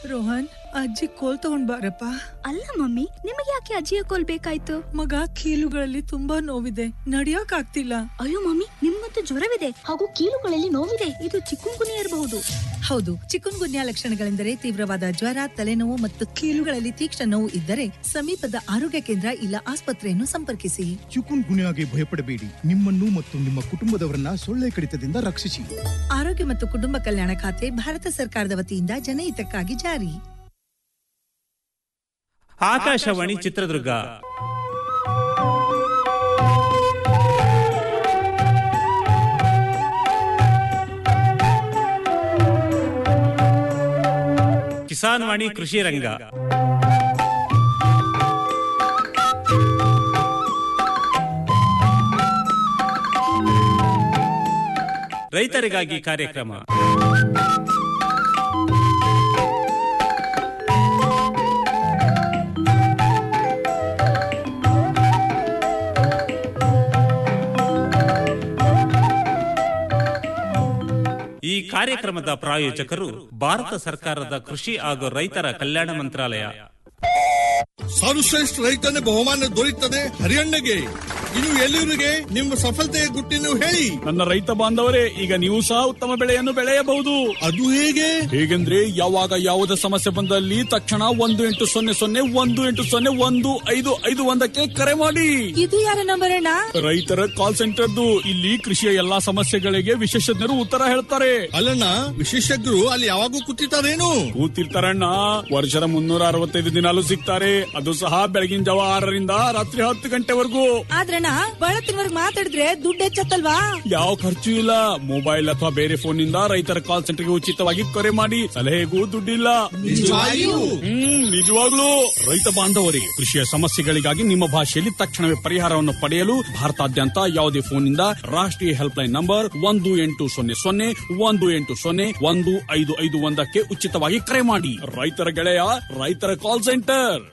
ರೋಹನ್ ಅಜ್ಜಿ ಕೋಲ್ ತಗೊಂಡ್ ಬಾರಪ್ಪ ಅಲ್ಲ ಮಮ್ಮಿ ನಿಮಗೆ ಯಾಕೆ ಅಜ್ಜಿಯ ಕೋಲ್ ಬೇಕಾಯ್ತು ಮಗ ಕೀಲುಗಳಲ್ಲಿ ತುಂಬಾ ನೋವಿದೆ ನಡಿಯಕ್ ಆಗ್ತಿಲ್ಲ ಅಯ್ಯೋ ಮಮ್ಮಿ ನಿಮ್ಮಂತೂ ಜ್ವರವಿದೆ ಹಾಗೂ ಕೀಲುಗಳಲ್ಲಿ ನೋವಿದೆ ಇದು ಚಿಕ್ಕುಂಗುನಿ ಇರಬಹುದು ಹೌದು ಚಿಕುನ್ ಗುನ್ಯಾ ಲಕ್ಷಣಗಳೆಂದರೆ ತೀವ್ರವಾದ ಜ್ವರ ತಲೆನೋವು ಮತ್ತು ಕೀಲುಗಳಲ್ಲಿ ತೀಕ್ಷ್ಣ ನೋವು ಇದ್ದರೆ ಸಮೀಪದ ಆರೋಗ್ಯ ಕೇಂದ್ರ ಇಲ್ಲ ಆಸ್ಪತ್ರೆಯನ್ನು ಸಂಪರ್ಕಿಸಿ ಚಿಕುನ್ ಗುನ್ಯಾಗೆ ಭಯಪಡಬೇಡಿ ನಿಮ್ಮನ್ನು ಮತ್ತು ನಿಮ್ಮ ಕುಟುಂಬದವರನ್ನ ಸೊಳ್ಳೆ ಕಡಿತದಿಂದ ರಕ್ಷಿಸಿ ಆರೋಗ್ಯ ಮತ್ತು ಕುಟುಂಬ ಕಲ್ಯಾಣ ಖಾತೆ ಭಾರತ ಸರ್ಕಾರದ ವತಿಯಿಂದ ಜನಹಿತಕ್ಕಾಗಿ ಜಾರಿ ಆಕಾಶವಾಣಿ ಚಿತ್ರದುರ್ಗ ಕಿಸಾನ್ ವಾಣಿ ಕೃಷಿ ರಂಗ ರೈತರಿಗಾಗಿ ಕಾರ್ಯಕ್ರಮ ಈ ಕಾರ್ಯಕ್ರಮದ ಪ್ರಾಯೋಜಕರು ಭಾರತ ಸರ್ಕಾರದ ಕೃಷಿ ಹಾಗೂ ರೈತರ ಕಲ್ಯಾಣ ಮಂತ್ರಾಲಯ ಸರ್ವಶ್ರೇಷ್ಠ ರೈತನ ಬಹುಮಾನ ದೊರೆಯುತ್ತದೆ ಹರಿಯಣ್ಣಗೆ ಇನ್ನು ಎಲ್ಲಿವರಿಗೆ ನಿಮ್ಮ ಸಫಲತೆಯ ಗುಟ್ಟಿನ ಹೇಳಿ ನನ್ನ ರೈತ ಬಾಂಧವರೇ ಈಗ ನೀವು ಸಹ ಉತ್ತಮ ಬೆಳೆಯನ್ನು ಬೆಳೆಯಬಹುದು ಅದು ಹೇಗೆ ಹೇಗೆಂದ್ರೆ ಯಾವಾಗ ಯಾವುದೇ ಸಮಸ್ಯೆ ಬಂದಲ್ಲಿ ತಕ್ಷಣ ಒಂದು ಎಂಟು ಸೊನ್ನೆ ಸೊನ್ನೆ ಒಂದು ಎಂಟು ಸೊನ್ನೆ ಒಂದು ಐದು ಐದು ಒಂದಕ್ಕೆ ಕರೆ ಮಾಡಿ ಇದು ಯಾರ ನಂಬರ್ ಅಣ್ಣ ರೈತರ ಕಾಲ್ ಸೆಂಟರ್ದು ಇಲ್ಲಿ ಕೃಷಿಯ ಎಲ್ಲಾ ಸಮಸ್ಯೆಗಳಿಗೆ ವಿಶೇಷಜ್ಞರು ಉತ್ತರ ಹೇಳ್ತಾರೆ ಅಲ್ಲಣ್ಣ ವಿಶೇಷಜ್ಞರು ಅಲ್ಲಿ ಯಾವಾಗೂ ಕೂತಿರ್ತಾರೇನು ಕೂತಿರ್ತಾರಣ್ಣ ವರ್ಷದ ಮುನ್ನೂರ ಅರವತ್ತೈದು ದಿನಾಲು ಸಿಗ್ತಾರೆ ಅದು ಸಹ ಬೆಳಗಿನ ಜಾವ ಆರರಿಂದ ರಾತ್ರಿ ಹತ್ತು ಗಂಟೆವರೆಗೂ ಆದ್ರಣ್ಣ ಬಹಳ ತಿಂಗಳಿಗೆ ಮಾತಾಡಿದ್ರೆ ದುಡ್ಡು ಹೆಚ್ಚತ್ತಲ್ವಾ ಯಾವ ಖರ್ಚು ಇಲ್ಲ ಮೊಬೈಲ್ ಅಥವಾ ಬೇರೆ ಫೋನ್ ನಿಂದ ರೈತರ ಕಾಲ್ ಸೆಂಟರ್ಗೆ ಉಚಿತವಾಗಿ ಕರೆ ಮಾಡಿ ಸಲಹೆಗೂ ದುಡ್ಡಿಲ್ಲ ನಿಜವಾಗಿಯೂ? ಹ್ಮ್ ನಿಜವಾಗ್ಲೂ ರೈತ ಬಾಂಧವರಿಗೆ ಕೃಷಿಯ ಸಮಸ್ಯೆಗಳಿಗಾಗಿ ನಿಮ್ಮ ಭಾಷೆಯಲ್ಲಿ ತಕ್ಷಣವೇ ಪರಿಹಾರವನ್ನು ಪಡೆಯಲು ಭಾರತಾದ್ಯಂತ ಯಾವುದೇ ಫೋನ್ ನಿಂದ ರಾಷ್ಟ್ರೀಯ ಹೆಲ್ಪ್ ಲೈನ್ ನಂಬರ್ ಒಂದು ಎಂಟು ಸೊನ್ನೆ ಸೊನ್ನೆ ಒಂದು ಎಂಟು ಸೊನ್ನೆ ಒಂದು ಐದು ಐದು ಒಂದಕ್ಕೆ ಉಚಿತವಾಗಿ ಕರೆ ಮಾಡಿ ರೈತರ ಗೆಳೆಯ ರೈತರ ಕಾಲ್ ಸೆಂಟರ್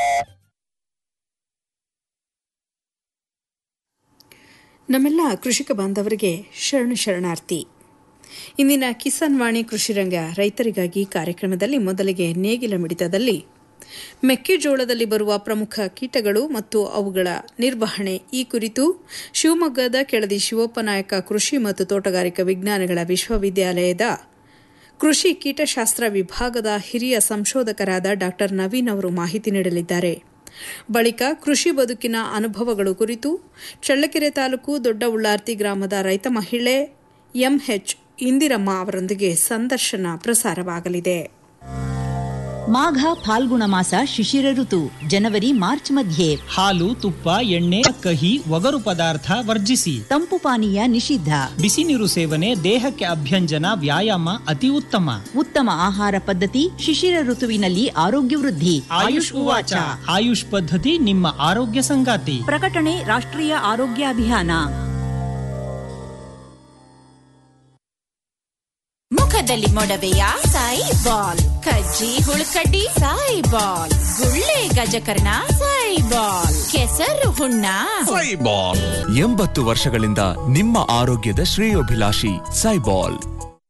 ನಮ್ಮೆಲ್ಲ ಕೃಷಿಕ ಬಾಂಧವರಿಗೆ ಶರಣ ಶರಣಾರ್ಥಿ ಇಂದಿನ ಕಿಸಾನ್ ವಾಣಿ ಕೃಷಿರಂಗ ರೈತರಿಗಾಗಿ ಕಾರ್ಯಕ್ರಮದಲ್ಲಿ ಮೊದಲಿಗೆ ನೇಗಿಲ ಮಿಡಿತದಲ್ಲಿ ಮೆಕ್ಕೆಜೋಳದಲ್ಲಿ ಬರುವ ಪ್ರಮುಖ ಕೀಟಗಳು ಮತ್ತು ಅವುಗಳ ನಿರ್ವಹಣೆ ಈ ಕುರಿತು ಶಿವಮೊಗ್ಗದ ಕೆಳದಿ ಶಿವಪ್ಪನಾಯಕ ಕೃಷಿ ಮತ್ತು ತೋಟಗಾರಿಕಾ ವಿಜ್ಞಾನಗಳ ವಿಶ್ವವಿದ್ಯಾಲಯದ ಕೃಷಿ ಕೀಟಶಾಸ್ತ್ರ ವಿಭಾಗದ ಹಿರಿಯ ಸಂಶೋಧಕರಾದ ಡಾಕ್ಟರ್ ನವೀನ್ ಅವರು ಮಾಹಿತಿ ನೀಡಲಿದ್ದಾರೆ ಬಳಿಕ ಕೃಷಿ ಬದುಕಿನ ಅನುಭವಗಳು ಕುರಿತು ಚಳ್ಳಕೆರೆ ತಾಲೂಕು ದೊಡ್ಡ ಉಳ್ಳಾರ್ತಿ ಗ್ರಾಮದ ರೈತ ಮಹಿಳೆ ಎಂಎಚ್ ಇಂದಿರಮ್ಮ ಅವರೊಂದಿಗೆ ಸಂದರ್ಶನ ಪ್ರಸಾರವಾಗಲಿದೆ ಮಾಘ ಫಾಲ್ಗುಣ ಮಾಸ ಶಿಶಿರ ಋತು ಜನವರಿ ಮಾರ್ಚ್ ಮಧ್ಯೆ ಹಾಲು ತುಪ್ಪ ಎಣ್ಣೆ ಕಹಿ ಒಗರು ಪದಾರ್ಥ ವರ್ಜಿಸಿ ತಂಪು ಪಾನೀಯ ನಿಷಿದ್ಧ ಬಿಸಿ ನೀರು ಸೇವನೆ ದೇಹಕ್ಕೆ ಅಭ್ಯಂಜನ ವ್ಯಾಯಾಮ ಅತಿ ಉತ್ತಮ ಉತ್ತಮ ಆಹಾರ ಪದ್ಧತಿ ಶಿಶಿರ ಋತುವಿನಲ್ಲಿ ಆರೋಗ್ಯ ವೃದ್ಧಿ ಆಯುಷ್ ಉವಾಚ ಆಯುಷ್ ಪದ್ಧತಿ ನಿಮ್ಮ ಆರೋಗ್ಯ ಸಂಗಾತಿ ಪ್ರಕಟಣೆ ರಾಷ್ಟ್ರೀಯ ಆರೋಗ್ಯ ಅಭಿಯಾನ ಮುಖದಲ್ಲಿ ಮೊಡವೆಯ ಸಾಯಿ ಬಾಲ್ ಕಜ್ಜಿ ಹುಳುಕಡ್ಡಿ ಸಾಯಿ ಬಾಲ್ ಗುಳ್ಳೆ ಗಜಕರ್ಣ ಸಾಯಿ ಬಾಲ್ ಕೆಸರು ಹುಣ್ಣ ಸೈಬಾಲ್ ಎಂಬತ್ತು ವರ್ಷಗಳಿಂದ ನಿಮ್ಮ ಆರೋಗ್ಯದ ಶ್ರೇಯೋಭಿಲಾಷಿ Saibol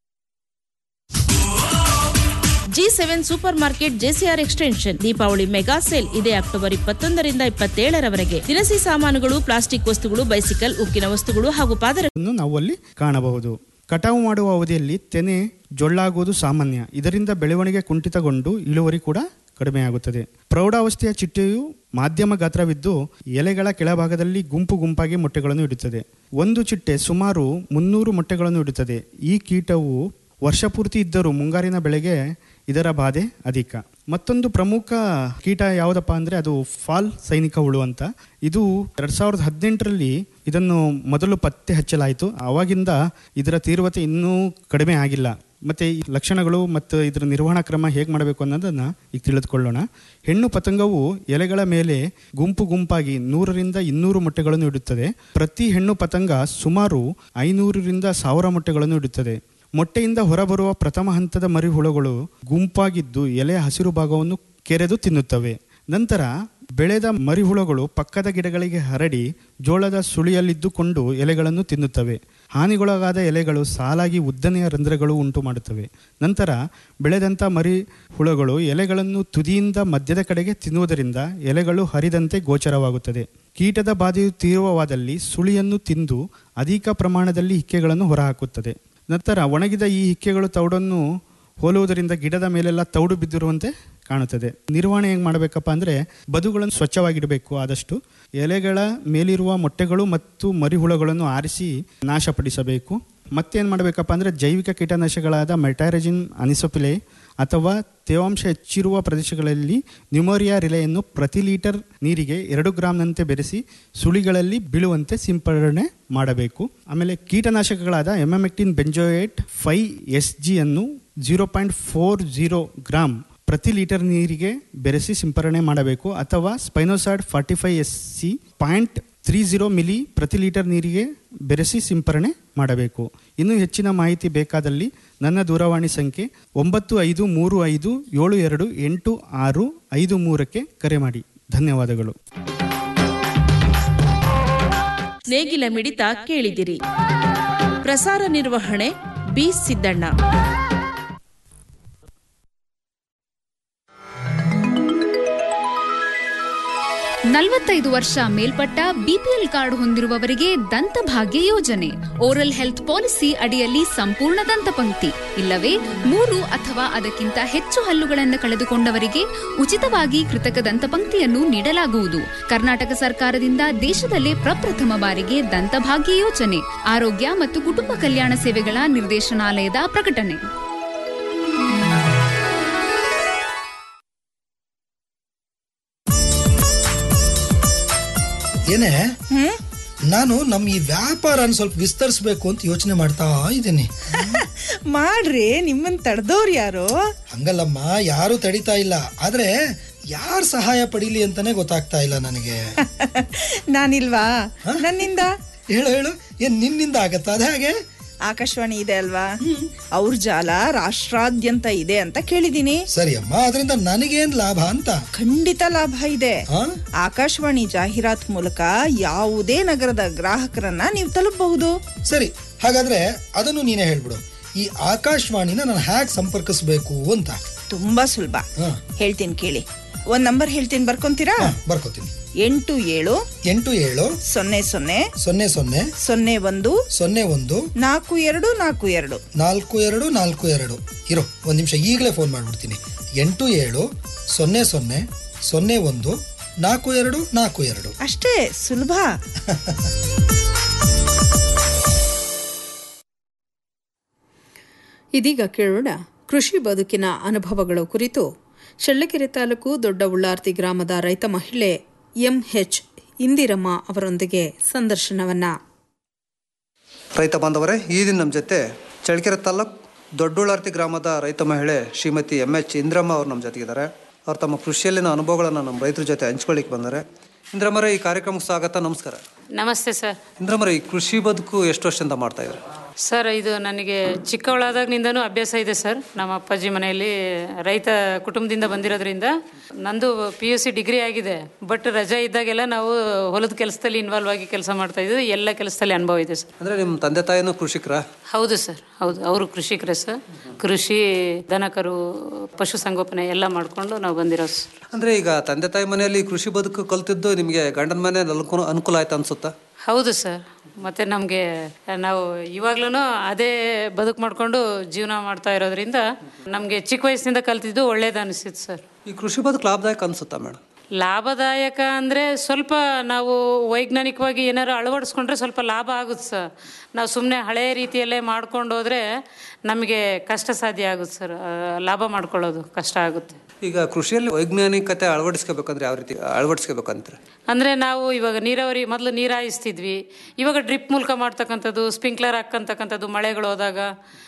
G seven super market JCR extension Deepavali mega sale ಇದೆ ಅಕ್ಟೋಬರ್ ಇಪ್ಪತ್ತೊಂದರಿಂದ ಇಪ್ಪತ್ತೇಳರವರೆಗೆ ದಿನಸಿ ಸಾಮಾನುಗಳು ಪ್ಲಾಸ್ಟಿಕ್ ವಸ್ತುಗಳು ಬೈಸಿಕಲ್ ಉಕ್ಕಿನ ವಸ್ತುಗಳು ಹಾಗೂ ಪಾದರ ನಾವು ಅಲ್ಲಿ ಕಾಣಬಹುದು ಕಟಾವು ಮಾಡುವ ಅವಧಿಯಲ್ಲಿ ತೆನೆ ಜೊಳ್ಳಾಗುವುದು ಸಾಮಾನ್ಯ ಇದರಿಂದ ಬೆಳವಣಿಗೆ ಕುಂಠಿತಗೊಂಡು ಇಳುವರಿ ಕೂಡ ಕಡಿಮೆಯಾಗುತ್ತದೆ ಪ್ರೌಢಾವಸ್ಥೆಯ ಚಿಟ್ಟೆಯು ಮಾಧ್ಯಮ ಗಾತ್ರವಿದ್ದು ಎಲೆಗಳ ಕೆಳಭಾಗದಲ್ಲಿ ಗುಂಪು ಗುಂಪಾಗಿ ಮೊಟ್ಟೆಗಳನ್ನು ಇಡುತ್ತದೆ ಒಂದು ಚಿಟ್ಟೆ ಸುಮಾರು ಮುನ್ನೂರು ಮೊಟ್ಟೆಗಳನ್ನು ಇಡುತ್ತದೆ ಈ ಕೀಟವು ವರ್ಷಪೂರ್ತಿ ಇದ್ದರೂ ಮುಂಗಾರಿನ ಬೆಳೆಗೆ ಇದರ ಬಾಧೆ ಅಧಿಕ ಮತ್ತೊಂದು ಪ್ರಮುಖ ಕೀಟ ಯಾವುದಪ್ಪ ಅಂದರೆ ಅದು ಫಾಲ್ ಸೈನಿಕ ಹುಳು ಅಂತ ಇದು ಎರಡು ಸಾವಿರದ ಹದಿನೆಂಟರಲ್ಲಿ ಇದನ್ನು ಮೊದಲು ಪತ್ತೆ ಹಚ್ಚಲಾಯಿತು ಆವಾಗಿಂದ ಇದರ ತೀವ್ರತೆ ಇನ್ನೂ ಕಡಿಮೆ ಆಗಿಲ್ಲ ಮತ್ತು ಈ ಲಕ್ಷಣಗಳು ಮತ್ತು ಇದರ ನಿರ್ವಹಣಾ ಕ್ರಮ ಹೇಗೆ ಮಾಡಬೇಕು ಅನ್ನೋದನ್ನು ಈಗ ತಿಳಿದುಕೊಳ್ಳೋಣ ಹೆಣ್ಣು ಪತಂಗವು ಎಲೆಗಳ ಮೇಲೆ ಗುಂಪು ಗುಂಪಾಗಿ ನೂರರಿಂದ ಇನ್ನೂರು ಮೊಟ್ಟೆಗಳನ್ನು ಇಡುತ್ತದೆ ಪ್ರತಿ ಹೆಣ್ಣು ಪತಂಗ ಸುಮಾರು ಐನೂರರಿಂದ ಸಾವಿರ ಮೊಟ್ಟೆಗಳನ್ನು ಇಡುತ್ತದೆ ಮೊಟ್ಟೆಯಿಂದ ಹೊರಬರುವ ಪ್ರಥಮ ಹಂತದ ಮರಿಹುಳುಗಳು ಗುಂಪಾಗಿದ್ದು ಎಲೆಯ ಹಸಿರು ಭಾಗವನ್ನು ಕೆರೆದು ತಿನ್ನುತ್ತವೆ ನಂತರ ಬೆಳೆದ ಮರಿಹುಳುಗಳು ಪಕ್ಕದ ಗಿಡಗಳಿಗೆ ಹರಡಿ ಜೋಳದ ಸುಳಿಯಲ್ಲಿದ್ದುಕೊಂಡು ಎಲೆಗಳನ್ನು ತಿನ್ನುತ್ತವೆ ಹಾನಿಗೊಳಗಾದ ಎಲೆಗಳು ಸಾಲಾಗಿ ಉದ್ದನೆಯ ರಂಧ್ರಗಳು ಉಂಟು ಮಾಡುತ್ತವೆ ನಂತರ ಬೆಳೆದಂಥ ಮರಿ ಹುಳುಗಳು ಎಲೆಗಳನ್ನು ತುದಿಯಿಂದ ಮಧ್ಯದ ಕಡೆಗೆ ತಿನ್ನುವುದರಿಂದ ಎಲೆಗಳು ಹರಿದಂತೆ ಗೋಚರವಾಗುತ್ತದೆ ಕೀಟದ ಬಾಧೆಯು ತೀವ್ರವಾದಲ್ಲಿ ಸುಳಿಯನ್ನು ತಿಂದು ಅಧಿಕ ಪ್ರಮಾಣದಲ್ಲಿ ಹಿಕ್ಕೆಗಳನ್ನು ಹೊರಹಾಕುತ್ತದೆ ನಂತರ ಒಣಗಿದ ಈ ಹಿಕ್ಕೆಗಳು ತೌಡನ್ನು ಹೋಲುವುದರಿಂದ ಗಿಡದ ಮೇಲೆಲ್ಲ ತೌಡು ಬಿದ್ದಿರುವಂತೆ ಕಾಣುತ್ತದೆ ನಿರ್ವಹಣೆ ಹೆಂಗೆ ಮಾಡಬೇಕಪ್ಪ ಅಂದರೆ ಬದುಗಳನ್ನು ಸ್ವಚ್ಛವಾಗಿಡಬೇಕು ಆದಷ್ಟು ಎಲೆಗಳ ಮೇಲಿರುವ ಮೊಟ್ಟೆಗಳು ಮತ್ತು ಮರಿಹುಳುಗಳನ್ನು ಆರಿಸಿ ನಾಶಪಡಿಸಬೇಕು ಮತ್ತೇನು ಮಾಡಬೇಕಪ್ಪ ಅಂದರೆ ಜೈವಿಕ ಕೀಟನಾಶಕಗಳಾದ ಮೆಟಾರಜಿನ್ ಅನಿಸೋಪಿಲೆ ಅಥವಾ ತೇವಾಂಶ ಹೆಚ್ಚಿರುವ ಪ್ರದೇಶಗಳಲ್ಲಿ ನ್ಯೂಮೋರಿಯಾ ರಿಲೆಯನ್ನು ಪ್ರತಿ ಲೀಟರ್ ನೀರಿಗೆ ಎರಡು ಗ್ರಾಮ್ನಂತೆ ಬೆರೆಸಿ ಸುಳಿಗಳಲ್ಲಿ ಬೀಳುವಂತೆ ಸಿಂಪಡಣೆ ಮಾಡಬೇಕು ಆಮೇಲೆ ಕೀಟನಾಶಕಗಳಾದ ಎಮೆಮೆಕ್ಟಿನ್ ಬೆಂಜೋಯೇಟ್ ಫೈ ಎಸ್ ಜಿಯನ್ನು zero point four zero gram ಪ್ರತಿ ಲೀಟರ್ ನೀರಿಗೆ ಬೆರೆಸಿ ಸಿಂಪರಣೆ ಮಾಡಬೇಕು ಅಥವಾ spinosad forty five S C point three zero milli ಪ್ರತಿ ಲೀಟರ್ ನೀರಿಗೆ ಬೆರೆಸಿ ಸಿಂಪರಣೆ ಮಾಡಬೇಕು ಇನ್ನೂ ಹೆಚ್ಚಿನ ಮಾಹಿತಿ ಬೇಕಾದಲ್ಲಿ ನನ್ನ ದೂರವಾಣಿ ಸಂಖ್ಯೆ ಒಂಬತ್ತು ಐದು ಮೂರು ಐದು ಏಳು ಎರಡು ಎಂಟು ಆರು ಐದು ಮೂರಕ್ಕೆ ಕರೆ ಮಾಡಿ ಧನ್ಯವಾದಗಳು ನೇಗಿಲ ಮಿಡಿತ ಕೇಳಿದಿರಿ ಪ್ರಸಾರ ನಿರ್ವಹಣೆ ಬಿ ಸಿದ್ದಣ್ಣ ನಲವತ್ತೈದು ವರ್ಷ ಮೇಲ್ಪಟ್ಟ ಬಿಪಿಎಲ್ ಕಾರ್ಡ್ ಹೊಂದಿರುವವರಿಗೆ ದಂತಭಾಗ್ಯ ಯೋಜನೆ ಓರಲ್ ಹೆಲ್ತ್ ಪಾಲಿಸಿ ಅಡಿಯಲ್ಲಿ ಸಂಪೂರ್ಣ ದಂತಪಂಕ್ತಿ ಇಲ್ಲವೇ ಮೂರು ಅಥವಾ ಅದಕ್ಕಿಂತ ಹೆಚ್ಚು ಹಲ್ಲುಗಳನ್ನು ಕಳೆದುಕೊಂಡವರಿಗೆ ಉಚಿತವಾಗಿ ಕೃತಕ ದಂತಪಂಕ್ತಿಯನ್ನು ನೀಡಲಾಗುವುದು ಕರ್ನಾಟಕ ಸರ್ಕಾರದಿಂದ ದೇಶದಲ್ಲೇ ಪ್ರಪ್ರಥಮ ಬಾರಿಗೆ ದಂತಭಾಗ್ಯ ಯೋಜನೆ ಆರೋಗ್ಯ ಮತ್ತು ಕುಟುಂಬ ಕಲ್ಯಾಣ ಸೇವೆಗಳ ನಿರ್ದೇಶನಾಲಯದ ಪ್ರಕಟಣೆ ಏನೇ ನಾನು ನಮ್ಮ ಈ ವ್ಯಾಪಾರನ ಸ್ವಲ್ಪ ವಿಸ್ತರಿಸ್ಬೇಕು ಅಂತ ಯೋಚನೆ ಮಾಡ್ತಾ ಇದ್ದೀನಿ ಮಾಡ್ರಿ ನಿಮ್ಮನ್ ತಡೆದವ್ರು ಯಾರು ಹಂಗಲ್ಲಮ್ಮ ಯಾರು ತಡಿತಾ ಇಲ್ಲ ಆದ್ರೆ ಯಾರ್ ಸಹಾಯ ಪಡೀಲಿ ಅಂತಾನೆ ಗೊತ್ತಾಗ್ತಾ ಇಲ್ಲ ನನಗೆ ನಾನಿಲ್ವಾ ನನ್ನಿಂದ ಹೇಳು ಹೇಳು ಏನ್ ನಿನ್ನಿಂದ ಆಗತ್ತಾ ಅದೇ ಹಾಗೆ ಆಕಾಶವಾಣಿ ಇದೆ ಅಲ್ವಾ ಅವ್ರ ಜಾಲ ರಾಷ್ಟ್ರಾದ್ಯಂತ ಇದೆ ಅಂತ ಕೇಳಿದೀನಿ ಸರಿ ಅಮ್ಮ ಅದರಿಂದ ನನಗೇನ್ ಲಾಭ ಅಂತ ಖಂಡಿತ ಲಾಭ ಇದೆ ಆಕಾಶವಾಣಿ ಜಾಹೀರಾತ್ ಮೂಲಕ ಯಾವುದೇ ನಗರದ ಗ್ರಾಹಕರನ್ನ ನೀವು ತಲುಪಬಹುದು ಸರಿ ಹಾಗಾದ್ರೆ ಅದನ್ನು ನೀನೇ ಹೇಳ್ಬಿಡು ಈ ಆಕಾಶವಾಣಿನ ನಾನು ಹ್ಯಾಕ್ ಸಂಪರ್ಕಿಸ್ಬೇಕು ಅಂತ ತುಂಬಾ ಸುಲಭ ಹೇಳ್ತೀನಿ ಕೇಳಿ ಒಂದ್ ನಂಬರ್ ಹೇಳ್ತೀನಿ ಬರ್ಕೊಂತೀರಾ ಬರ್ಕೋತೀನಿ ಎಂಟು ಏಳು ಎಂಟು ಏಳು ಸೊನ್ನೆ ಸೊನ್ನೆ ಸೊನ್ನೆ ಸೊನ್ನೆ ಸೊನ್ನೆ ಒಂದು ಸೊನ್ನೆ ಒಂದು ನಾಲ್ಕು ಎರಡು ನಾಲ್ಕು ಎರಡು ನಾಲ್ಕು ಎರಡು ನಾಲ್ಕು ಎರಡು ಇರೋ ಒಂದು ನಿಮಿಷ ಈಗಲೇ ಫೋನ್ ಮಾಡ್ಬಿಡ್ತೀನಿ ಎಂಟು ಏಳು ಸೊನ್ನೆ ಸೊನ್ನೆ ಸೊನ್ನೆ ಒಂದು ನಾಲ್ಕು ಎರಡು ನಾಲ್ಕು ಎರಡು ಅಷ್ಟೇ ಸುಲಭ ಇದೀಗ ಕೇಳೋಣ ಕೃಷಿ ಬದುಕಿನ ಅನುಭವಗಳ ಕುರಿತು ಚಳ್ಳಕೆರೆ ತಾಲೂಕು ದೊಡ್ಡ ಉಳ್ಳಾರ್ತಿ ಗ್ರಾಮದ ರೈತ ಮಹಿಳೆ ಎಂಎಚ್ ಇಂದಿರಮ್ಮ ಅವರೊಂದಿಗೆ ಸಂದರ್ಶನವನ್ನ ರೈತ ಬಾಂಧವರೇ ಈ ದಿನ ನಮ್ಮ ಜೊತೆ ಚಳ್ಳಕೆರೆ ತಾಲೂಕು ದೊಡ್ಡುಳ್ಳಾರ್ತಿ ಗ್ರಾಮದ ರೈತ ಮಹಿಳೆ ಶ್ರೀಮತಿ ಎಮ್ ಎಚ್ ಇಂದ್ರಮ್ಮ ಅವರು ನಮ್ಮ ಜೊತೆಗಿದ್ದಾರೆ ಅವ್ರು ತಮ್ಮ ಕೃಷಿಯಲ್ಲಿನ ಅನುಭವಗಳನ್ನು ನಮ್ಮ ರೈತರ ಜೊತೆ ಹಂಚ್ಕೊಳ್ಳಿಕ್ಕೆ ಬಂದರೆ ಇಂದ್ರಮ್ಮರೇ ಈ ಕಾರ್ಯಕ್ರಮಕ್ಕೆ ಸ್ವಾಗತ ನಮಸ್ಕಾರ ನಮಸ್ತೆ ಸರ್ ಇಂದ್ರಮ್ಮರೇ ಈ ಕೃಷಿ ಬದುಕು ಎಷ್ಟು ವರ್ಷದಿಂದ ಮಾಡ್ತಾ ಇದ್ದಾರೆ ಸರ್ ಇದು ನನಗೆ ಚಿಕ್ಕವಳಾದಾಗಿನಿಂದನೂ ಅಭ್ಯಾಸ ಇದೆ ಸರ್ ನಮ್ಮ ಅಪ್ಪಾಜಿ ಮನೆಯಲ್ಲಿ ರೈತ ಕುಟುಂಬದಿಂದ ಬಂದಿರೋದ್ರಿಂದ ನಂದು ಪಿ ಯು ಸಿ ಡಿಗ್ರಿ ಆಗಿದೆ ಬಟ್ ರಜಾ ಇದ್ದಾಗೆಲ್ಲ ನಾವು ಹೊಲದ ಕೆಲಸದಲ್ಲಿ ಇನ್ವಾಲ್ವ್ ಆಗಿ ಕೆಲಸ ಮಾಡ್ತಾ ಇದ್ವಿ ಎಲ್ಲ ಕೆಲಸದಲ್ಲಿ ಅನುಭವ ಇದೆ ಸರ್ ಅಂದರೆ ನಿಮ್ಮ ತಂದೆ ತಾಯಿನೂ ಕೃಷಿಕರ ಹೌದು ಸರ್ ಹೌದು ಅವರು ಕೃಷಿಕರೇ ಸರ್ ಕೃಷಿ ದನಕರು ಪಶುಸಂಗೋಪನೆ ಎಲ್ಲ ಮಾಡಿಕೊಂಡು ನಾವು ಬಂದಿರೋ ಸರ್ ಅಂದರೆ ಈಗ ತಂದೆ ತಾಯಿ ಮನೆಯಲ್ಲಿ ಕೃಷಿ ಬದುಕು ಕಲ್ತಿದ್ದು ನಿಮಗೆ ಗಂಡನ ಮನೆ ಅನುಕೂಲ ಅನುಕೂಲ ಆಯ್ತು ಅನ್ಸುತ್ತಾ ಹೌದು ಸರ್ ಮತ್ತು ನಮಗೆ ನಾವು ಇವಾಗ್ಲೂ ಅದೇ ಬದುಕು ಮಾಡಿಕೊಂಡು ಜೀವನ ಮಾಡ್ತಾ ಇರೋದ್ರಿಂದ ನಮಗೆ ಚಿಕ್ಕ ವಯಸ್ಸಿನಿಂದ ಕಲ್ತಿದ್ದು ಒಳ್ಳೇದು ಅನಿಸಿತ್ತು ಸರ್ ಈ ಕೃಷಿ ಬದುಕು ಲಾಭದಾಯಕ ಅನ್ಸುತ್ತಾ ಮೇಡಮ್ ಲಾಭದಾಯಕ ಅಂದರೆ ಸ್ವಲ್ಪ ನಾವು ವೈಜ್ಞಾನಿಕವಾಗಿ ಏನಾರು ಅಳವಡಿಸ್ಕೊಂಡ್ರೆ ಸ್ವಲ್ಪ ಲಾಭ ಆಗುತ್ತೆ ಸರ್ ನಾವು ಸುಮ್ಮನೆ ಹಳೆಯ ರೀತಿಯಲ್ಲೇ ಮಾಡ್ಕೊಂಡು ಹೋದರೆ ನಮಗೆ ಕಷ್ಟ ಸಾಧ್ಯ ಆಗುತ್ತೆ ಸರ್ ಆ, ಲಾಭ ಮಾಡ್ಕೊಳ್ಳೋದು ಕಷ್ಟ ಆಗುತ್ತೆ ಈಗ ಕೃಷಿಯಲ್ಲಿ ವೈಜ್ಞಾನಿಕತೆ ಅಳವಡಿಸ್ಕೋಬೇಕಂದ್ರೆ ಯಾವ ರೀತಿ ಅಳವಡಿಸ್ಕೋಬೇಕಂತಾರೆ ಅಂದರೆ ನಾವು ಇವಾಗ ನೀರಾವರಿ ಮೊದಲು ನೀರು ಹಾಯಿಸ್ತಿದ್ವಿ ಇವಾಗ ಡ್ರಿಪ್ ಮೂಲಕ ಮಾಡ್ತಕ್ಕಂಥದ್ದು ಸ್ಪ್ರಿಂಕ್ಲರ್ ಹಾಕ್ಕಂತಕ್ಕಂಥದ್ದು ಮಳೆಗಳು ಹೋದಾಗ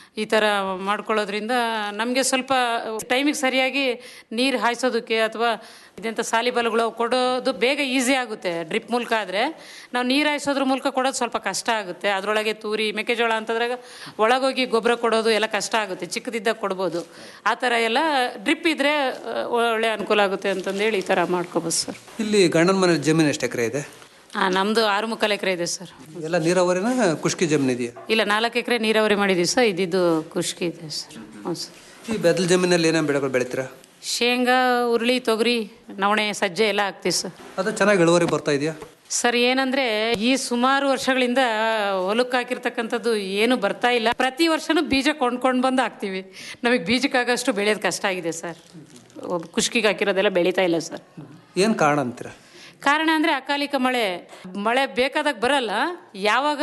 ಈ ಥರ ಮಾಡ್ಕೊಳ್ಳೋದ್ರಿಂದ ನಮಗೆ ಸ್ವಲ್ಪ ಟೈಮಿಗೆ ಸರಿಯಾಗಿ ನೀರು ಹಾಯಿಸೋದಕ್ಕೆ ಅಥವಾ ಇದೆಂಥ ಸಾಲಿಬಲ್ಗಳು ಅವು ಕೊಡೋದು ಬೇಗ ಈಸಿ ಆಗುತ್ತೆ ಡ್ರಿಪ್ ಮೂಲಕ ಆದರೆ ನಾವು ನೀರು ಹಾಯಿಸೋದ್ರ ಮೂಲಕ ಕೊಡೋದು ಸ್ವಲ್ಪ ಕಷ್ಟ ಆಗುತ್ತೆ ಅದರೊಳಗೆ ತೂರಿ ಮೆಕ್ಕೆಜೋಳ ಅಂತಂದ್ರಾಗ ಒಳಗೋಗಿ ಗೊಬ್ಬರ ಕೊಡೋದು ಎಲ್ಲ ಕಷ್ಟ ಆಗುತ್ತೆ ಚಿಕ್ಕದಿದ್ದಾಗ ಕೊಡ್ಬೋದು ಆ ಥರ ಎಲ್ಲ ಡ್ರಿಪ್ ಇದ್ದರೆ ಒಳ್ಳೆ ಅನುಕೂಲ ಆಗುತ್ತೆ ಅಂತಂದೇಳಿ ಈ ಥರ ಮಾಡ್ಕೋಬೋದು ಸರ್ ಇಲ್ಲಿ ಗಂಡನ ಮನೆ ಜಮೀನು ಎಷ್ಟು ಎಕರೆ ಇದೆ ಹಾಂ ನಮ್ಮದು ಆರು ಮುಕ್ಕಾಲು ಎಕರೆ ಇದೆ ಸರ್ ಎಲ್ಲ ನೀರಾವರಿನ ಖುಷ್ಕಿ ಜಮೀನು ಇದೆಯಾ ಇಲ್ಲ ನಾಲ್ಕು ಎಕರೆ ನೀರಾವರಿ ಮಾಡಿದ್ದೀವಿ ಸರ್ ಇದ್ದಿದ್ದು ಖುಷ್ಕಿ ಇದೆ ಸರ್ ಹ್ಞೂ ಸರ್ ಈ ಬೆದಲ್ ಜಮೀನಲ್ಲಿ ಏನೇನು ಬೆಳೆಗಳು ಬೆಳಿತೀರಾ ಶೇಂಗಾ ಉರುಳಿ ತೊಗರಿ ನವಣೆ ಸಜ್ಜೆ ಎಲ್ಲ ಹಾಕ್ತೀವಿ ಸರ್ ಅದು ಚೆನ್ನಾಗಿ ಇಳುವರಿ ಬರ್ತಾ ಇದೆಯಾ ಸರ್ ಏನಂದ್ರೆ ಈ ಸುಮಾರು ವರ್ಷಗಳಿಂದ ಹೊಲಕ್ಕೆ ಹಾಕಿರ್ತಕ್ಕಂಥದ್ದು ಏನು ಬರ್ತಾ ಇಲ್ಲ ಪ್ರತಿ ವರ್ಷನೂ ಬೀಜ ಕೊಂಡ್ಕೊಂಡು ಬಂದು ಹಾಕ್ತೀವಿ ನಮಗೆ ಬೀಜಕ್ಕಾಗಷ್ಟು ಬೆಳೆಯೋದು ಕಷ್ಟ ಆಗಿದೆ ಸರ್ ಖುಷ್ಕಿಗೆ ಹಾಕಿರೋದೆಲ್ಲ ಬೆಳೀತಾ ಇಲ್ಲ ಸರ್ ಏನು ಕಾರಣ ಅಂತೀರಾ ಕಾರಣ ಅಂದರೆ ಅಕಾಲಿಕ ಮಳೆ ಮಳೆ ಬೇಕಾದಾಗ ಬರಲ್ಲ ಯಾವಾಗ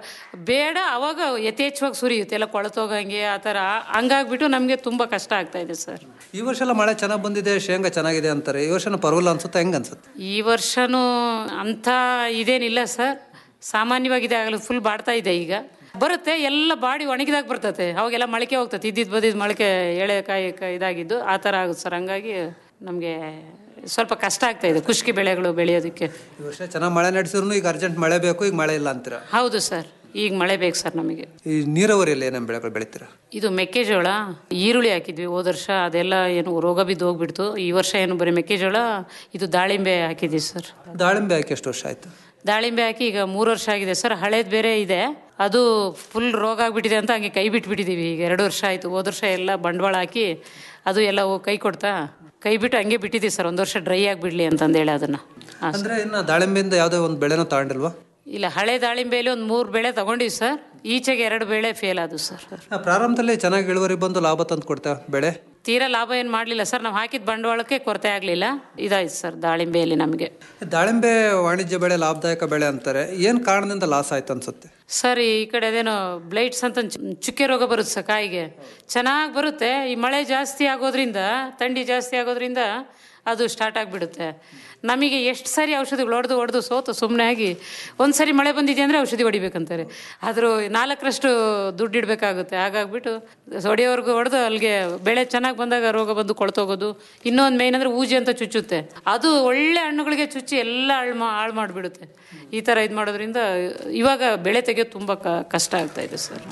ಬೇಡ ಅವಾಗ ಯಥೇಚ್ಛವಾಗಿ ಸುರಿಯುತ್ತೆ ಎಲ್ಲ ಕೊಳತೋಗಂಗೆ ಆ ಥರ ಹಂಗಾಗ್ಬಿಟ್ಟು ನಮಗೆ ತುಂಬ ಕಷ್ಟ ಆಗ್ತಾ ಇದೆ ಸರ್ ಈ ವರ್ಷ ಎಲ್ಲ ಮಳೆ ಚೆನ್ನಾಗಿ ಬಂದಿದೆ ಶೇಂಗಾ ಚೆನ್ನಾಗಿದೆ ಅಂತಾರೆ ಈ ವರ್ಷನ ಪರವಾಗಿಲ್ಲ ಅನ್ಸುತ್ತೆ ಹೆಂಗೆ ಅನ್ಸುತ್ತೆ ಈ ವರ್ಷನೂ ಅಂಥ ಇದೇನಿಲ್ಲ ಸರ್ ಸಾಮಾನ್ಯವಾಗಿದೆ ಆಗಲು ಫುಲ್ ಬಾಡ್ತಾ ಇದೆ ಈಗ ಬರುತ್ತೆ ಎಲ್ಲ ಬಾಡಿ ಒಣಗಿದಾಗ ಬರ್ತತೆ ಅವಾಗೆಲ್ಲ ಮೊಳಕೆ ಹೋಗ್ತದೆ ಇದ್ದಿದ್ದು ಬದಿದ್ದು ಮೊಳಕೆ ಎಳೆಕಾಯಿ ಕ- ಇದಾಗಿದ್ದು ಆ ಥರ ಆಗುತ್ತೆ ಸರ್ ಹಂಗಾಗಿ ನಮಗೆ ಸ್ವಲ್ಪ ಕಷ್ಟ ಆಗ್ತಾ ಇದೆ ಖುಷ್ಕಿ ಬೆಳೆಗಳು ಬೆಳೆಯೋದಕ್ಕೆ ಈ ವರ್ಷ ಚೆನ್ನಾಗಿ ಮಳೆ ನಡೆಸಿದ್ರು ಈಗ ಅರ್ಜೆಂಟ್ ಮಳೆ ಬೇಕು ಈಗ ಮಳೆ ಇಲ್ಲ ಅಂತೀರಾ ಹೌದು ಸರ್ ಈಗ ಮಳೆ ಬೇಕು ಸರ್ ನಮಗೆ ಈ ನೀರಾವರಿಯಲ್ಲಿ ಏನೇನು ಬೆಳೆಗಳು ಬೆಳಿತೀರಾ ಇದು ಮೆಕ್ಕೆಜೋಳ ಈರುಳ್ಳಿ ಹಾಕಿದ್ವಿ ಹೋದ ವರ್ಷ ಅದೆಲ್ಲ ಏನು ರೋಗ ಬಿದ್ದು ಹೋಗ್ಬಿಡ್ತು ಈ ವರ್ಷ ಏನು ಬರೀ ಮೆಕ್ಕೆಜೋಳ ಇದು ದಾಳಿಂಬೆ ಹಾಕಿದ್ವಿ ಸರ್ ದಾಳಿಂಬೆ ಹಾಕಿ ಎಷ್ಟು ವರ್ಷ ಆಯ್ತು ದಾಳಿಂಬೆ ಹಾಕಿ ಈಗ ಮೂರು ವರ್ಷ ಆಗಿದೆ ಸರ್ ಹಳೇದು ಬೇರೆ ಇದೆ ಅದು ಫುಲ್ ರೋಗ ಆಗ್ಬಿಟ್ಟಿದೆ ಅಂತ ಹಂಗೆ ಕೈ ಬಿಟ್ಬಿಟ್ಟಿದ್ದೀವಿ ಈಗ ಎರಡು ವರ್ಷ ಆಯಿತು ಹೋದ ವರ್ಷ ಎಲ್ಲ ಬಂಡವಾಳ ಹಾಕಿ ಅದು ಎಲ್ಲ ಹೋಗ್ ಕೈ ಕೊಡ್ತಾ ಕೈ ಬಿಟ್ಟು ಹಂಗೆ ಬಿಟ್ಟಿದ್ದೀವಿ ಸರ್ ಒಂದು ವರ್ಷ ಡ್ರೈ ಆಗಿಬಿಡ್ಲಿ ಅಂತಂದೇಳಿ ಅದನ್ನು ಅಂದ್ರೆ ಇನ್ನು ದಾಳಿಂಬೆಯಿಂದ ಯಾವುದೇ ಒಂದು ಬೆಳೆನೂ ತಗೊಂಡಿಲ್ವಾ ಇಲ್ಲ ಹಳೆ ದಾಳಿಂಬೆಯಲ್ಲಿ ಒಂದು ಮೂರು ಬೆಳೆ ತಗೊಂಡಿವಿ ಸರ್ ಈಚೆಗೆ ಎರಡು ಬೆಳೆ ಫೇಲ್ ಆದವು ಸರ್ ಆ, ಪ್ರಾರಂಭದಲ್ಲಿ ಚೆನ್ನಾಗಿ ಇಳುವರಿ ಬಂದು ಲಾಭ ತಂದು ಕೊಡ್ತಾ ಬೆಳೆ ತೀರಾ ಲಾಭ ಏನು ಮಾಡಲಿಲ್ಲ ಸರ್ ನಾವು ಹಾಕಿದ ಬಂಡವಾಳಕ್ಕೆ ಕೊರತೆ ಆಗಲಿಲ್ಲ ಇದಾಯ್ತು ಸರ್ ದಾಳಿಂಬೆಯಲ್ಲಿ ನಮಗೆ ದಾಳಿಂಬೆ ವಾಣಿಜ್ಯ ಬೆಳೆ ಲಾಭದಾಯಕ ಬೆಳೆ ಅಂತಾರೆ ಏನು ಕಾರಣದಿಂದ ಲಾಸ್ ಆಯ್ತು ಅನ್ಸುತ್ತೆ ಸರ್ ಈ ಕಡೆ ಅದೇನೋ ಬ್ಲೈಟ್ಸ್ ಅಂತ ಚು- ಚುಕ್ಕೆ ರೋಗ ಬರುತ್ತೆ ಸರ್ ಕಾಯಿಗೆ ಚೆನ್ನಾಗಿ ಬರುತ್ತೆ ಈ ಮಳೆ ಜಾಸ್ತಿ ಆಗೋದ್ರಿಂದ ಥಂಡಿ ಜಾಸ್ತಿ ಆಗೋದ್ರಿಂದ ಅದು ಸ್ಟಾರ್ಟ್ ಆಗಿಬಿಡುತ್ತೆ ನಮಗೆ ಎಷ್ಟು ಸರಿ ಔಷಧಿಗಳು ಹೊಡೆದು ಹೊಡೆದು ಸೋತು ಸುಮ್ಮನೆ ಆಗಿ ಒಂದು ಸರಿ ಮಳೆ ಬಂದಿದೆ ಅಂದರೆ ಔಷಧಿ ಹೊಡಿಬೇಕಂತಾರೆ ಆದರೂ ನಾಲ್ಕರಷ್ಟು ದುಡ್ಡು ಇಡಬೇಕಾಗುತ್ತೆ ಹಾಗಾಗ್ಬಿಟ್ಟು ಹೊಡೆಯೋರ್ಗು ಹೊಡೆದು ಅಲ್ಲಿಗೆ ಬೆಳೆ ಚೆನ್ನಾಗಿ ಬಂದಾಗ ರೋಗ ಬಂದು ಕೊಳ್ತೋಗೋದು ಇನ್ನೊಂದು ಮೇಯ್ನ್ ಅಂದರೆ ಊಜಿ ಅಂತ ಚುಚ್ಚುತ್ತೆ ಅದು ಒಳ್ಳೆ ಹಣ್ಣುಗಳಿಗೆ ಚುಚ್ಚಿ ಎಲ್ಲ ಹಾಳು ಮಾ ಹಾಳು ಮಾಡಿಬಿಡುತ್ತೆ ಈ ಥರ ಇದು ಮಾಡೋದ್ರಿಂದ ಇವಾಗ ಬೆಳೆ ತೆಗೆಯೋದು ತುಂಬ ಕ- ಕಷ್ಟ ಆಗ್ತಾ ಇದೆ ಸರ್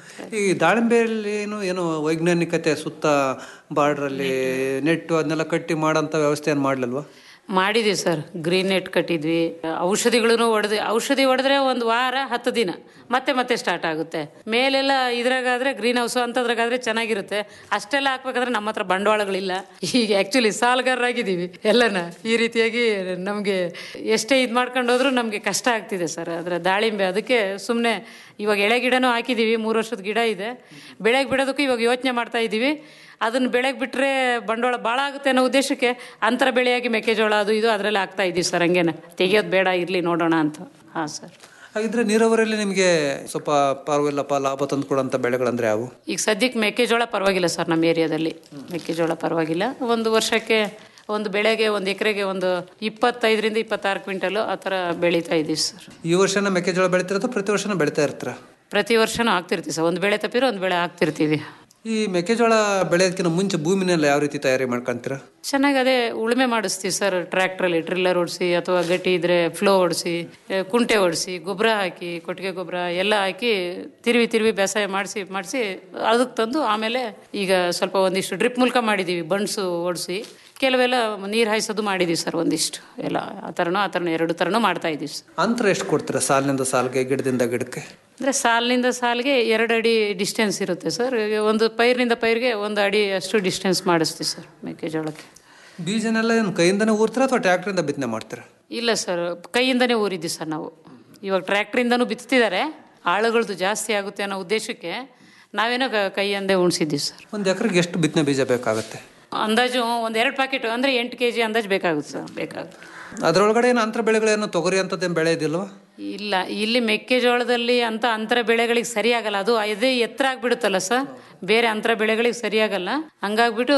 ಈ ದಾಳಿಂಬೆಯಲ್ಲಿ ಏನು ಏನು ವೈಜ್ಞಾನಿಕತೆ ಸುತ್ತ ಬಾರ್ಡ್ರಲ್ಲಿ ನೆಟ್ಟು ಅದನ್ನೆಲ್ಲ ಕಟ್ಟಿ ಮಾಡೋಂಥ ವ್ಯವಸ್ಥೆ ಏನು ಮಾಡಲಿಲ್ವಾ ಮಾಡಿದ್ದೀವಿ ಸರ್ ಗ್ರೀನ್ ನೆಟ್ ಕಟ್ಟಿದ್ವಿ ಔಷಧಿಗಳನ್ನು ಹೊಡೆದು ಔಷಧಿ ಹೊಡೆದ್ರೆ ಒಂದು ವಾರ ಹತ್ತು ದಿನ ಮತ್ತೆ ಮತ್ತೆ ಸ್ಟಾರ್ಟ್ ಆಗುತ್ತೆ ಮೇಲೆಲ್ಲ ಇದ್ರಾಗಾದ್ರೆ ಗ್ರೀನ್ ಹೌಸ್ ಅಂತದ್ರಾಗಾದ್ರೆ ಚೆನ್ನಾಗಿರುತ್ತೆ ಅಷ್ಟೆಲ್ಲ ಹಾಕ್ಬೇಕಾದ್ರೆ ನಮ್ಮ ಹತ್ರ ಬಂಡವಾಳಗಳಿಲ್ಲ ಈಗ ಆ್ಯಕ್ಚುಲಿ ಸಾಲಗಾರರಾಗಿದ್ದೀವಿ ಎಲ್ಲನ ಈ ರೀತಿಯಾಗಿ ನಮಗೆ ಎಷ್ಟೇ ಇದು ಮಾಡ್ಕೊಂಡು ಹೋದ್ರೂ ನಮಗೆ ಕಷ್ಟ ಆಗ್ತಿದೆ ಸರ್ ಅದರ ದಾಳಿಂಬೆ ಅದಕ್ಕೆ ಸುಮ್ಮನೆ ಇವಾಗ ಎಳೆ ಗಿಡನೂ ಹಾಕಿದ್ದೀವಿ ಮೂರು ವರ್ಷದ ಗಿಡ ಇದೆ ಬೆಳೆಗೆ ಬಿಡೋದಕ್ಕೂ ಇವಾಗ ಯೋಚನೆ ಮಾಡ್ತಾ ಇದ್ದೀವಿ ಅದನ್ನು ಬೆಳೆಗೆ ಬಿಟ್ಟರೆ ಬಂಡವಾಳ ಭಾಳ ಆಗುತ್ತೆ ಅನ್ನೋ ಉದ್ದೇಶಕ್ಕೆ ಅಂತರ ಬೆಳೆಯಾಗಿ ಮೆಕ್ಕೆಜೋಳ ಅದು ಇದು ಅದರಲ್ಲಿ ಹಾಕ್ತಾ ಇದ್ದೀವಿ ಸರ್ ಹಂಗೇನೆ ತೆಗಿಯೋದು ಬೇಡ ಇರಲಿ ನೋಡೋಣ ಅಂತ ಹಾಂ ಸರ್ ಹಾಗಿದ್ರೆ ನೀರಾವರಿಯಲ್ಲಿ ನಿಮಗೆ ಸ್ವಲ್ಪ ಪರವಾಗಿಲ್ಲಪ್ಪ ಲಾಭ ತಂದು ಕೊಡೋಂಥ ಬೆಳೆಗಳಂದ್ರೆ ಯಾವು ಈಗ ಸದ್ಯಕ್ಕೆ ಮೆಕ್ಕೆಜೋಳ ಪರವಾಗಿಲ್ಲ ಸರ್ ನಮ್ಮ ಏರಿಯಾದಲ್ಲಿ ಮೆಕ್ಕೆಜೋಳ ಪರವಾಗಿಲ್ಲ ಒಂದು ವರ್ಷಕ್ಕೆ ಒಂದು ಬೆಳೆಗೆ ಒಂದು ಎಕರೆಗೆ ಒಂದು ಇಪ್ಪತ್ತೈದರಿಂದ ಇಪ್ಪತ್ತಾರು ಕ್ವಿಂಟಲು ಆ ಥರ ಬೆಳೀತಾ ಇದ್ದೀವಿ ಸರ್ ಈ ವರ್ಷನ ಮೆಕ್ಕೆಜೋಳ ಬೆಳಿತಿರೋದು ಪ್ರತಿ ವರ್ಷನೂ ಬೆಳಿತಾ ಇರ್ತೀರಾ ಪ್ರತಿ ವರ್ಷನೂ ಹಾಕ್ತಿರ್ತೀವಿ ಸರ್ ಒಂದು ಬೆಳೆ ತಪ್ಪಿರೋ ಒಂದು ಬೆಳೆ ಹಾಕ್ತಿರ್ತೀವಿ ಈ ಮೆಕ್ಕೆಜೋಳ ಬೆಳೆಯೋದಕ್ಕಿಂತ ಮುಂಚೆ ಭೂಮಿನೆಲ್ಲ ಯಾವ ರೀತಿ ತಯಾರಿ ಮಾಡ್ಕೊಂತೀರಾ ಚೆನ್ನಾಗಿ ಅದೇ ಉಳುಮೆ ಮಾಡಿಸ್ತೀವಿ ಸರ್ ಟ್ರ್ಯಾಕ್ಟ್ರಲ್ಲಿ ಟ್ರಿಲ್ಲರ್ ಓಡಿಸಿ ಅಥವಾ ಗಟ್ಟಿ ಇದ್ರೆ ಫ್ಲೋ ಓಡಿಸಿ ಕುಂಟೆ ಓಡಿಸಿ ಗೊಬ್ಬರ ಹಾಕಿ ಕೊಟ್ಟಿಗೆ ಗೊಬ್ಬರ ಎಲ್ಲ ಹಾಕಿ ತಿರುವಿ ತಿರುವಿ ಬೇಸಾಯ ಮಾಡಿಸಿ ಮಾಡಿಸಿ ಅದಕ್ಕೆ ತಂದು ಆಮೇಲೆ ಈಗ ಸ್ವಲ್ಪ ಒಂದಿಷ್ಟು ಡ್ರಿಪ್ ಮೂಲಕ ಮಾಡಿದ್ದೀವಿ ಬಣ್ಸು ಓಡಿಸಿ ಕೆಲವೆಲ್ಲ ನೀರು ಹಾಯಿಸೋದು ಮಾಡಿದ್ದೀವಿ ಸರ್ ಒಂದಿಷ್ಟು ಎಲ್ಲ ಆ ಥರನೂ ಆ ಥರನೂ ಎರಡು ಥರನೂ ಮಾಡ್ತಾ ಇದ್ದೀವಿ ಸರ್ ಅಂತರ ಎಷ್ಟು ಕೊಡ್ತೀರಾ ಸಾಲಿನಿಂದ ಸಾಲಿಗೆ ಗಿಡದಿಂದ ಗಿಡಕ್ಕೆ ಅಂದರೆ ಸಾಲಿನಿಂದ ಸಾಲಿಗೆ ಎರಡು ಅಡಿ ಡಿಸ್ಟೆನ್ಸ್ ಇರುತ್ತೆ ಸರ್ ಈಗ ಒಂದು ಪೈರಿನಿಂದ ಪೈರಿಗೆ ಒಂದು ಅಡಿ ಅಷ್ಟು ಡಿಸ್ಟೆನ್ಸ್ ಮಾಡಿಸ್ತೀವಿ ಸರ್ ಮೆಕ್ಕೆಜೋಳಕ್ಕೆ ಬೀಜನೆಲ್ಲ ಏನು ಕೈಯಿಂದನೇ ಊರ್ತೀರಾ ಅಥವಾ ಟ್ರ್ಯಾಕ್ಟ್ರಿಂದ ಬಿತ್ತನೆ ಮಾಡ್ತೀರಾ ಇಲ್ಲ ಸರ್ ಕೈಯಿಂದನೇ ಊರಿದ್ದೀವಿ ಸರ್ ನಾವು ಇವಾಗ ಟ್ರ್ಯಾಕ್ಟ್ರಿಂದನೂ ಬಿತ್ತಿದ್ದಾರೆ ಆಳುಗಳದ್ದು ಜಾಸ್ತಿ ಆಗುತ್ತೆ ಅನ್ನೋ ಉದ್ದೇಶಕ್ಕೆ ನಾವೇನೋ ಕ- ಕೈಯಿಂದೇ ಉಣಿಸಿದ್ದೀವಿ ಸರ್ ಒಂದು ಎಕರೆಗೆ ಎಷ್ಟು ಬಿತ್ತನೆ ಬೀಜ ಬೇಕಾಗುತ್ತೆ ಅಂದಾಜು ಒಂದು ಎರಡು ಪ್ಯಾಕೆಟ್ ಅಂದರೆ ಎಂಟು ಕೆ ಜಿ ಅಂದಾಜು ಬೇಕಾಗುತ್ತೆ ಸರ್ ಬೇಕಾಗುತ್ತೆ ಅದರೊಳಗಡೆ ಏನು ಅಂತರ ಬೆಳೆಗಳೇನು ತೊಗರಿ ಅಂಥದ್ದೇನು ಬೆಳೆ ಇದಿಲ್ವಾ ಇಲ್ಲ ಇಲ್ಲಿ ಮೆಕ್ಕೆಜೋಳದಲ್ಲಿ ಅಂತ ಅಂತರ ಬೆಳೆಗಳಿಗೆ ಸರಿಯಾಗಲ್ಲ ಅದು ಅದೇ ಎತ್ತರ ಆಗ್ಬಿಡುತ್ತಲ್ಲ ಸರ್ ಬೇರೆ ಅಂತರ ಬೆಳೆಗಳಿಗೆ ಸರಿಯಾಗಲ್ಲ ಹಂಗಾಗ್ಬಿಟ್ಟು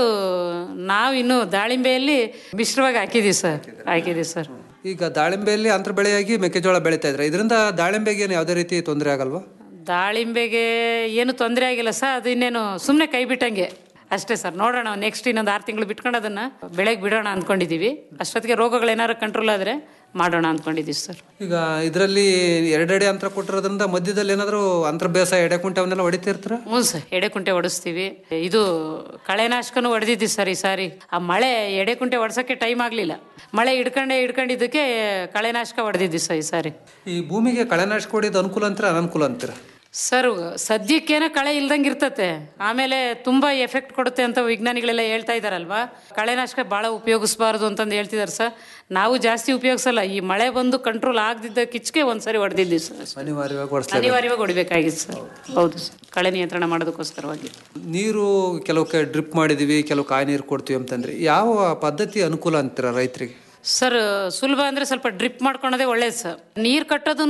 ನಾವು ಇನ್ನು ದಾಳಿಂಬೆಯಲ್ಲಿ ಮಿಶ್ರವಾಗಿ ಹಾಕಿದ್ದೀವಿ ಸರ್ ಹಾಕಿದ್ದೀವಿ ಸರ್ ಈಗ ದಾಳಿಂಬೆಯಲ್ಲಿ ಅಂತರ ಬೆಳೆಯಾಗಿ ಮೆಕ್ಕೆಜೋಳ ಬೆಳೀತಾ ಇದ್ರೆ ಇದರಿಂದ ದಾಳಿಂಬೆಗೆ ಏನು ಯಾವುದೇ ರೀತಿ ತೊಂದರೆ ಆಗಲ್ವಾ ದಾಳಿಂಬೆಗೆ ಏನು ತೊಂದರೆ ಆಗಿಲ್ಲ ಸರ್ ಅದು ಇನ್ನೇನು ಸುಮ್ಮನೆ ಕೈ ಬಿಟ್ಟಂಗೆ ಅಷ್ಟೇ ಸರ್ ನೋಡೋಣ ನೆಕ್ಸ್ಟ್ ಇನ್ನೊಂದು ಆರು ತಿಂಗಳು ಬಿಟ್ಕೊಂಡು ಅದನ್ನ ಬೆಳೆಗೆ ಬಿಡೋಣ ಅಂದ್ಕೊಂಡಿದ್ದೀವಿ ಅಷ್ಟೊತ್ತಿಗೆ ರೋಗಗಳು ಏನಾದ್ರು ಕಂಟ್ರೋಲ್ ಆದರೆ ಮಾಡೋಣ ಅಂದ್ಕೊಂಡಿದ್ದೀವಿ ಸರ್ ಈಗ ಇದರಲ್ಲಿ ಎರಡೆಡೆ ಅಂತರ ಕೊಟ್ಟಿರೋದ್ರಿಂದ ಮಧ್ಯದಲ್ಲಿ ಏನಾದರೂ ಅಂತರ ಬೇಸಾಯ ಎಡೆ ಕುಂಟೆ ಅವನ್ನೆಲ್ಲ ಹೊಡಿತಿರ್ತಾರ ಹ್ಞೂ ಸರ್ ಎಡೆಕುಂಟೆ ಹೊಡಿಸ್ತೀವಿ ಇದು ಕಳೆನಾಶಕನೂ ಹೊಡೆದಿದ್ವಿ ಸರ್ ಈ ಸಾರಿ ಆ ಮಳೆ ಎಡೆಕುಂಟೆ ಹೊಡ್ಸೋಕ್ಕೆ ಟೈಮ್ ಆಗಲಿಲ್ಲ ಮಳೆ ಹಿಡ್ಕೊಂಡೆ ಹಿಡ್ಕೊಂಡಿದ್ದಕ್ಕೆ ಕಳೆನಾಶಕ ಹೊಡೆದಿದ್ವಿ ಸರ್ ಈ ಸಾರಿ ಈ ಭೂಮಿಗೆ ಕಳೆನಾಶಕ ಹೊಡಿಯೋದು ಅನುಕೂಲ ಅಂತೀರ ಅನನುಕೂಲ ಅಂತೀರ ಸರ್ ಸದ್ಯಕ್ಕೇನೋ ಕಳೆ ಇಲ್ದಂಗೆ ಇರ್ತತೆ ಆಮೇಲೆ ತುಂಬ ಎಫೆಕ್ಟ್ ಕೊಡುತ್ತೆ ಅಂತ ವಿಜ್ಞಾನಿಗಳೆಲ್ಲ ಹೇಳ್ತಾ ಇದಾರಲ್ವಾ ಕಳೆನಾಶಕ ಭಾಳ ಉಪಯೋಗಿಸ್ಬಾರ್ದು ಅಂತಂದು ಹೇಳ್ತಿದ್ದಾರೆ ಸರ್ ನಾವು ಜಾಸ್ತಿ ಉಪಯೋಗಿಸಲ್ಲ ಈ ಮಳೆ ಬಂದು ಕಂಟ್ರೋಲ್ ಆಗದಿದ್ದ ಕಿಚ್ಗೆ ಒಂದ್ಸರಿ ಹೊಡೆದಿದ್ವಿ ಸರ್ ಅನಿವಾರ್ಯವಾಗಿ ಹೊಡಿಸ್ಲೇಬೇಕು ಅನಿವಾರ್ಯವಾಗಿ ಹೊಡಿಬೇಕಾಗಿತ್ತು ಸರ್ ಹೌದು ಸರ್ ಕಳೆ ನಿಯಂತ್ರಣ ಮಾಡೋದಕ್ಕೋಸ್ಕರವಾಗಿ ನೀರು ಕೆಲವಕ್ಕೆ ಡ್ರಿಪ್ ಮಾಡಿದೀವಿ ಕೆಲವು ಕಾಯಿ ನೀರು ಕೊಡ್ತೀವಿ ಅಂತಂದ್ರೆ ಯಾವ ಪದ್ಧತಿ ಅನುಕೂಲ ಅಂತೀರ ರೈತರಿಗೆ ಸರ್ ಸುಲಭ ಅಂದರೆ ಸ್ವಲ್ಪ ಡ್ರಿಪ್ ಮಾಡ್ಕೊಳೋದೇ ಒಳ್ಳೇದು ಸರ್ ನೀರು ಕಟ್ಟೋದೂ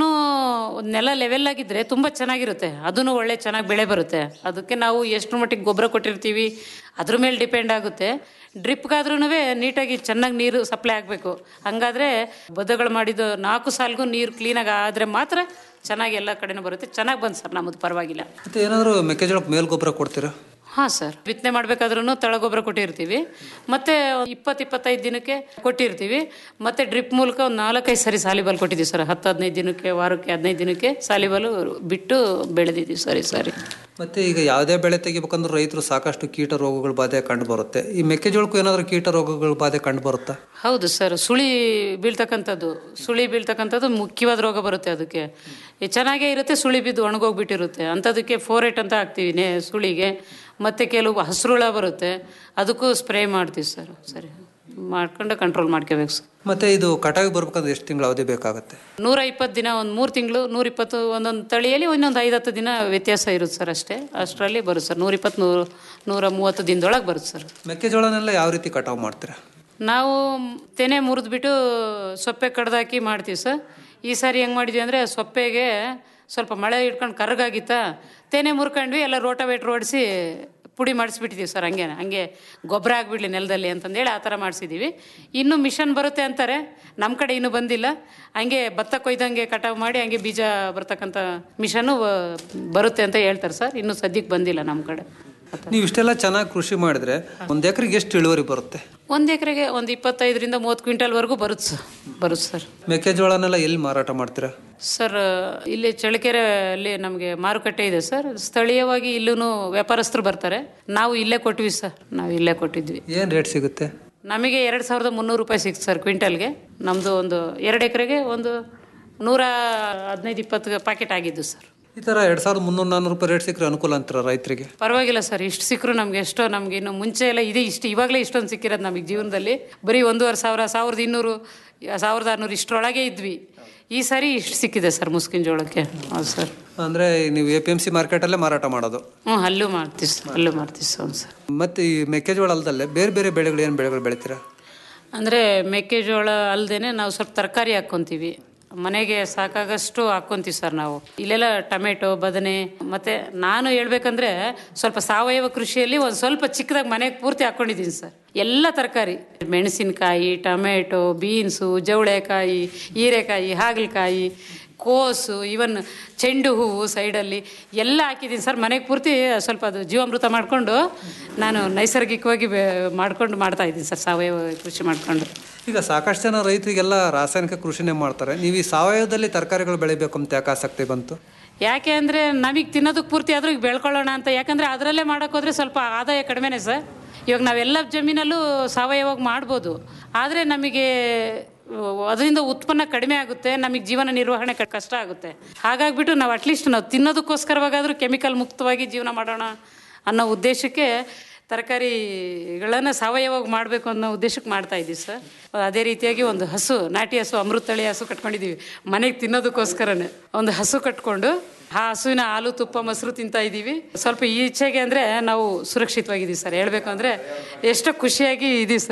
ನೆಲ ಲೆವೆಲ್ ಆಗಿದ್ರೆ ತುಂಬ ಚೆನ್ನಾಗಿರುತ್ತೆ ಅದೂ ಒಳ್ಳೆ ಚೆನ್ನಾಗಿ ಬೆಳೆ ಬರುತ್ತೆ ಅದಕ್ಕೆ ನಾವು ಎಷ್ಟು ಮಟ್ಟಿಗೆ ಗೊಬ್ಬರ ಕೊಟ್ಟಿರ್ತೀವಿ ಅದ್ರ ಮೇಲೆ ಡಿಪೆಂಡ್ ಆಗುತ್ತೆ ಡ್ರಿಪ್ಗಾದ್ರೂ ನೀಟಾಗಿ ಚೆನ್ನಾಗಿ ನೀರು ಸಪ್ಲೈ ಆಗಬೇಕು ಹಂಗಾದ್ರೆ ಬದುಗಳು ಮಾಡಿದ್ದು ನಾಲ್ಕು ಸಾಲಿಗೂ ನೀರು ಕ್ಲೀನಾಗಿ ಆದರೆ ಮಾತ್ರ ಚೆನ್ನಾಗಿ ಎಲ್ಲ ಕಡೆನೂ ಬರುತ್ತೆ ಚೆನ್ನಾಗಿ ಬಂತು ಸರ್ ನಮ್ಮದು ಪರವಾಗಿಲ್ಲ ಮತ್ತೆ ಏನಾದರೂ ಮೆಕ್ಕೆಜೋಳಕ್ಕೆ ಮೇಲ್ ಗೊಬ್ಬರ ಕೊಡ್ತೀರಾ ಹಾಂ ಸರ್ ಬಿತ್ತನೆ ಮಾಡಬೇಕಾದ್ರೂ ತಳಗೊಬ್ಬರ ಕೊಟ್ಟಿರ್ತೀವಿ ಮತ್ತೆ ಇಪ್ಪತ್ತು ಇಪ್ಪತ್ತೈದು ದಿನಕ್ಕೆ ಕೊಟ್ಟಿರ್ತೀವಿ ಮತ್ತೆ ಡ್ರಿಪ್ ಮೂಲಕ ಒಂದು ನಾಲ್ಕೈದು ಸರಿ ಸಾಲಿಬಲ್ ಕೊಟ್ಟಿದ್ದೀವಿ ಸರ್ ಹತ್ತು ಹದಿನೈದು ದಿನಕ್ಕೆ ವಾರಕ್ಕೆ ಹದಿನೈದು ದಿನಕ್ಕೆ ಸಾಲಿಬಲು ಬಿಟ್ಟು ಬೆಳೆದಿದ್ದೀವಿ ಸರಿ ಸರಿ ಮತ್ತೆ ಈಗ ಯಾವುದೇ ಬೆಳೆ ತೆಗಿಬೇಕಂದ್ರೆ ರೈತರು ಸಾಕಷ್ಟು ಕೀಟ ರೋಗಗಳ ಬಾಧೆ ಕಂಡು ಬರುತ್ತೆ ಈ ಮೆಕ್ಕೆಜೋಳಕ್ಕೂ ಏನಾದರೂ ಕೀಟ ರೋಗಗಳ ಬಾಧೆ ಕಂಡು ಬರುತ್ತಾ ಹೌದು ಸರ್ ಸುಳಿ ಬೀಳ್ತಕ್ಕಂಥದ್ದು ಸುಳಿ ಬೀಳ್ತಕ್ಕಂಥದ್ದು ಮುಖ್ಯವಾದ ರೋಗ ಬರುತ್ತೆ ಅದಕ್ಕೆ ಈ ಚೆನ್ನಾಗೇ ಇರುತ್ತೆ ಸುಳಿ ಬಿದ್ದು ಒಣಗೋಗ್ಬಿಟ್ಟಿರುತ್ತೆ ಅಂಥದಕ್ಕೆ ಫೋರೇಟ್ ಅಂತ ಹಾಕ್ತೀವಿ ನೇ ಸುಳಿಗೆ ಮತ್ತು ಕೆಲವು ಹಸ್ರುಳ ಬರುತ್ತೆ ಅದಕ್ಕೂ ಸ್ಪ್ರೇ ಮಾಡ್ತೀವಿ ಸರ್ ಸರಿ ಮಾಡ್ಕೊಂಡು ಕಂಟ್ರೋಲ್ ಮಾಡ್ಕೋಬೇಕು ಸರ್ ಮತ್ತೆ ಇದು ಕಟಾವಿಗೆ ಬರ್ಬೇಕಂದ್ರೆ ಎಷ್ಟು ತಿಂಗಳು ಅವಧಿ ಬೇಕಾಗುತ್ತೆ ನೂರ ಇಪ್ಪತ್ತು ದಿನ ಒಂದು ಮೂರು ತಿಂಗಳು ನೂರ ಇಪ್ಪತ್ತು ಒಂದೊಂದು ತಳಿಯಲ್ಲಿ ಒಂದೊಂದು ಐದು ಹತ್ತು ದಿನ ವ್ಯತ್ಯಾಸ ಇರುತ್ತೆ ಸರ್ ಅಷ್ಟೇ ಅಷ್ಟರಲ್ಲಿ ಬರುತ್ತೆ ಸರ್ ನೂರ ಇಪ್ಪತ್ತು ನೂರು ನೂರ ಮೂವತ್ತು ದಿನದೊಳಗೆ ಬರುತ್ತೆ ಸರ್ ಮೆಕ್ಕೆಜೋಳನೆಲ್ಲ ಯಾವ ರೀತಿ ಕಟಾವು ಮಾಡ್ತೀರಾ ನಾವು ತೆನೆ ಮುರಿದ್ಬಿಟ್ಟು ಸೊಪ್ಪೆ ಕಡ್ದಾಕಿ ಮಾಡ್ತೀವಿ ಸರ್ ಈ ಸಾರಿ ಹೆಂಗೆ ಮಾಡಿದ್ವಿ ಅಂದರೆ ಸೊಪ್ಪೆಗೆ ಸ್ವಲ್ಪ ಮಳೆ ಇಟ್ಕೊಂಡು ಕರ್ಗಾಗಿತ್ತಾ ತೆನೆ ಮುರ್ಕೊಂಡ್ವಿ ಎಲ್ಲ ರೋಟವೇಟ್ರ್ ಓಡಿಸಿ ಪುಡಿ ಮಾಡಿಸ್ಬಿಟ್ಟಿದ್ದೀವಿ ಸರ್ ಹಂಗೆ ಹಂಗೆ ಗೊಬ್ಬರ ಆಗಿಬಿಡ್ಲಿ ನೆಲದಲ್ಲಿ ಅಂತಂದೇಳಿ ಆ ಥರ ಮಾಡಿಸಿದ್ದೀವಿ ಇನ್ನೂ ಮಿಷನ್ ಬರುತ್ತೆ ಅಂತಾರೆ ನಮ್ಮ ಕಡೆ ಇನ್ನೂ ಬಂದಿಲ್ಲ ಹಂಗೆ ಭತ್ತ ಕೊಯ್ದಂಗೆ ಕಟಾವು ಮಾಡಿ ಹಂಗೆ ಬೀಜ ಬರ್ತಕ್ಕಂಥ ಮಿಷನ್ನು ಬರುತ್ತೆ ಅಂತ ಹೇಳ್ತಾರೆ ಸರ್ ಇನ್ನೂ ಸದ್ಯಕ್ಕೆ ಬಂದಿಲ್ಲ ನಮ್ಮ ಕಡೆ ನೀವು ಇಷ್ಟೆಲ್ಲ ಚೆನ್ನಾಗಿ ಕೃಷಿ ಮಾಡಿದ್ರೆ ಒಂದು ಎಕರೆಗೆ ಎಷ್ಟು ಇಳುವರಿ ಬರುತ್ತೆ ಒಂದು ಎಕರೆಗೆ ಒಂದು ಇಪ್ಪತ್ತೈದರಿಂದ ಮೂವತ್ತು ಕ್ವಿಂಟಲ್ವರೆಗೂ ಬರುತ್ತೆ ಸರ್ ಬರುತ್ತೆ ಸರ್ ಮೆಕ್ಕೆಜೋಳನೆಲ್ಲ ಎಲ್ಲಿ ಮಾರಾಟ ಮಾಡ್ತೀರಾ ಸರ್ ಇಲ್ಲಿ ಚಳ್ಳಕೆರೆಯಲ್ಲಿ ನಮಗೆ ಮಾರುಕಟ್ಟೆ ಇದೆ ಸರ್ ಸ್ಥಳೀಯವಾಗಿ ಇಲ್ಲೂ ವ್ಯಾಪಾರಸ್ಥರು ಬರ್ತಾರೆ ನಾವು ಇಲ್ಲೇ ಕೊಟ್ವಿ ಸರ್ ನಾವು ಇಲ್ಲೇ ಕೊಟ್ಟಿದ್ವಿ ಏನು ರೇಟ್ ಸಿಗುತ್ತೆ ನಮಗೆ ಎರಡು ಸಾವಿರದ ಮುನ್ನೂರು ರೂಪಾಯಿ ಸಿಕ್ತು ಸರ್ ಕ್ವಿಂಟಲ್ಗೆ ನಮ್ಮದು ಒಂದು ಎರಡು ಎಕರೆಗೆ ಒಂದು ನೂರ ಹದಿನೈದು ಇಪ್ಪತ್ತು ಪ್ಯಾಕೆಟ್ ಆಗಿದ್ದು ಸರ್ ಈ ಥರ ಎರಡು ಸಾವಿರದ ಮುನ್ನೂರು ನಾನ್ನೂರು ರೂಪಾಯಿ ರೇಟ್ ಸಿಕ್ಕರೆ ಅನುಕೂಲ ಅಂತೀರ ರೈತರಿಗೆ ಪರವಾಗಿಲ್ಲ ಸರ್ ಇಷ್ಟು ಸಿಕ್ಕರು ನಮ್ಗೆ ಎಷ್ಟೋ ನಮ್ಗೆ ಇನ್ನು ಮುಂಚೆ ಎಲ್ಲ ಇದೆ ಇಷ್ಟು ಇವಾಗಲೇ ಇಷ್ಟೊಂದು ಸಿಕ್ಕಿರೋದು ನಮಗೆ ಜೀವನದಲ್ಲಿ ಬರೀ ಒಂದೂವರೆ ಸಾವಿರ ಸಾವಿರದ ಇನ್ನೂರು ಸಾವಿರದ ಆರುನೂರು ಇಷ್ಟರೊಳಗೆ ಇದ್ವಿ ಈ ಸಾರಿ ಇಷ್ಟು ಸಿಕ್ಕಿದೆ ಸರ್ ಮುಸ್ಕಿನ ಜೋಳಕ್ಕೆ ಹೌದು ಸರ್ ಅಂದರೆ ನೀವು ಎ ಪಿ ಎಮ್ ಸಿ ಮಾರ್ಕೆಟಲ್ಲೇ ಮಾರಾಟ ಮಾಡೋದು ಹ್ಞೂ ಅಲ್ಲೂ ಮಾಡ್ತೀವಿ ಸರ್ ಅಲ್ಲೂ ಮಾಡ್ತೀವಿ ಸರ್ ಹೌದು ಸರ್ ಮತ್ತು ಈ ಮೆಕ್ಕೆಜೋಳ ಅಲ್ದಲ್ಲೇ ಬೇರೆ ಬೇರೆ ಬೆಳೆಗಳು ಏನು ಬೆಳೆಗಳು ಬೆಳಿತೀರಾ ಅಂದರೆ ಮೆಕ್ಕೆಜೋಳ ಅಲ್ಲದೆ ನಾವು ಸ್ವಲ್ಪ ತರಕಾರಿ ಹಾಕ್ಕೊಂತೀವಿ ಮನೆಗೆ ಸಾಕಾಗಷ್ಟು ಹಾಕ್ಕೊಂತೀವಿ ಸರ್ ನಾವು ಇಲ್ಲೆಲ್ಲ ಟೊಮೆಟೊ ಬದನೆ ಮತ್ತು ನಾನು ಹೇಳ್ಬೇಕಂದ್ರೆ ಸ್ವಲ್ಪ ಸಾವಯವ ಕೃಷಿಯಲ್ಲಿ ಒಂದು ಸ್ವಲ್ಪ ಚಿಕ್ಕದಾಗಿ ಮನೆಗೆ ಪೂರ್ತಿ ಹಾಕ್ಕೊಂಡಿದ್ದೀನಿ ಸರ್ ಎಲ್ಲ ತರಕಾರಿ ಮೆಣಸಿನಕಾಯಿ ಟೊಮೆಟೊ ಬೀನ್ಸು ಜವಳೆಕಾಯಿ ಹೀರೆಕಾಯಿ ಹಾಗಲಕಾಯಿ ಕೋಸು ಇವನ್ ಚೆಂಡು ಹೂವು ಸೈಡಲ್ಲಿ ಎಲ್ಲ ಹಾಕಿದ್ದೀನಿ ಸರ್ ಮನೆಗೆ ಪೂರ್ತಿ ಸ್ವಲ್ಪ ಅದು ಜೀವಾಮೃತ ಮಾಡಿಕೊಂಡು ನಾನು ನೈಸರ್ಗಿಕವಾಗಿ ಬೆ- ಮಾಡ್ಕೊಂಡು ಮಾಡ್ತಾ ಇದ್ದೀನಿ ಸರ್ ಸಾವಯವ ಕೃಷಿ ಮಾಡ್ಕೊಂಡು ಈಗ ಸಾಕಷ್ಟು ಜನ ರೈತರಿಗೆಲ್ಲ ರಾಸಾಯನಿಕ ಕೃಷಿನೇ ಮಾಡ್ತಾರೆ ನೀವು ಈ ಸಾವಯವದಲ್ಲಿ ತರಕಾರಿಗಳು ಬೆಳಿಬೇಕು ಅಂತ ಯಾಕೆ ಆಸಕ್ತಿ ಬಂತು ಯಾಕೆ ಅಂದರೆ ನಮಗೆ ತಿನ್ನೋದಕ್ಕೆ ಪೂರ್ತಿ ಆದರೂ ಈಗ ಬೆಳ್ಕೊಳ್ಳೋಣ ಅಂತ ಯಾಕಂದರೆ ಅದರಲ್ಲೇ ಮಾಡೋಕ್ಕೋದ್ರೆ ಸ್ವಲ್ಪ ಆದಾಯ ಕಡಿಮೆನೇ ಸರ್ ಇವಾಗ ನಾವೆಲ್ಲ ಜಮೀನಲ್ಲೂ ಸಾವಯವಾಗಿ ಮಾಡ್ಬೋದು ಆದರೆ ನಮಗೆ ಅದರಿಂದ ಉತ್ಪನ್ನ ಕಡಿಮೆ ಆಗುತ್ತೆ ನಮಗೆ ಜೀವನ ನಿರ್ವಹಣೆ ಕ- ಕಷ್ಟ ಆಗುತ್ತೆ ಹಾಗಾಗ್ಬಿಟ್ಟು ನಾವು ಅಟ್ಲೀಸ್ಟ್ ನಾವು ತಿನ್ನೋದಕ್ಕೋಸ್ಕರವಾಗಾದರೂ ಕೆಮಿಕಲ್ ಮುಕ್ತವಾಗಿ ಜೀವನ ಮಾಡೋಣ ಅನ್ನೋ ಉದ್ದೇಶಕ್ಕೆ ತರಕಾರಿಗಳನ್ನು ಸಾವಯವಾಗಿ ಮಾಡಬೇಕು ಅನ್ನೋ ಉದ್ದೇಶಕ್ಕೆ ಮಾಡ್ತಾ ಇದ್ದೀವಿ ಸರ್ ಅದೇ ರೀತಿಯಾಗಿ ಒಂದು ಹಸು ನಾಟಿ ಹಸು ಅಮೃತ ತಳಿ ಹಸು ಕಟ್ಕೊಂಡಿದ್ದೀವಿ ಮನೆಗೆ ತಿನ್ನೋದಕ್ಕೋಸ್ಕರನೇ ಒಂದು ಹಸು ಕಟ್ಕೊಂಡು ಆ ಹಸುವಿನ ಹಾಲು ತುಪ್ಪ ಮೊಸರು ತಿಂತಾ ಇದ್ದೀವಿ ಸ್ವಲ್ಪ ಈಚೆಗೆ ಅಂದರೆ ನಾವು ಸುರಕ್ಷಿತವಾಗಿದ್ದೀವಿ ಸರ್ ಹೇಳಬೇಕು ಅಂದರೆ ಎಷ್ಟೋ ಖುಷಿಯಾಗಿ ಇದ್ದೀವಿ ಸರ್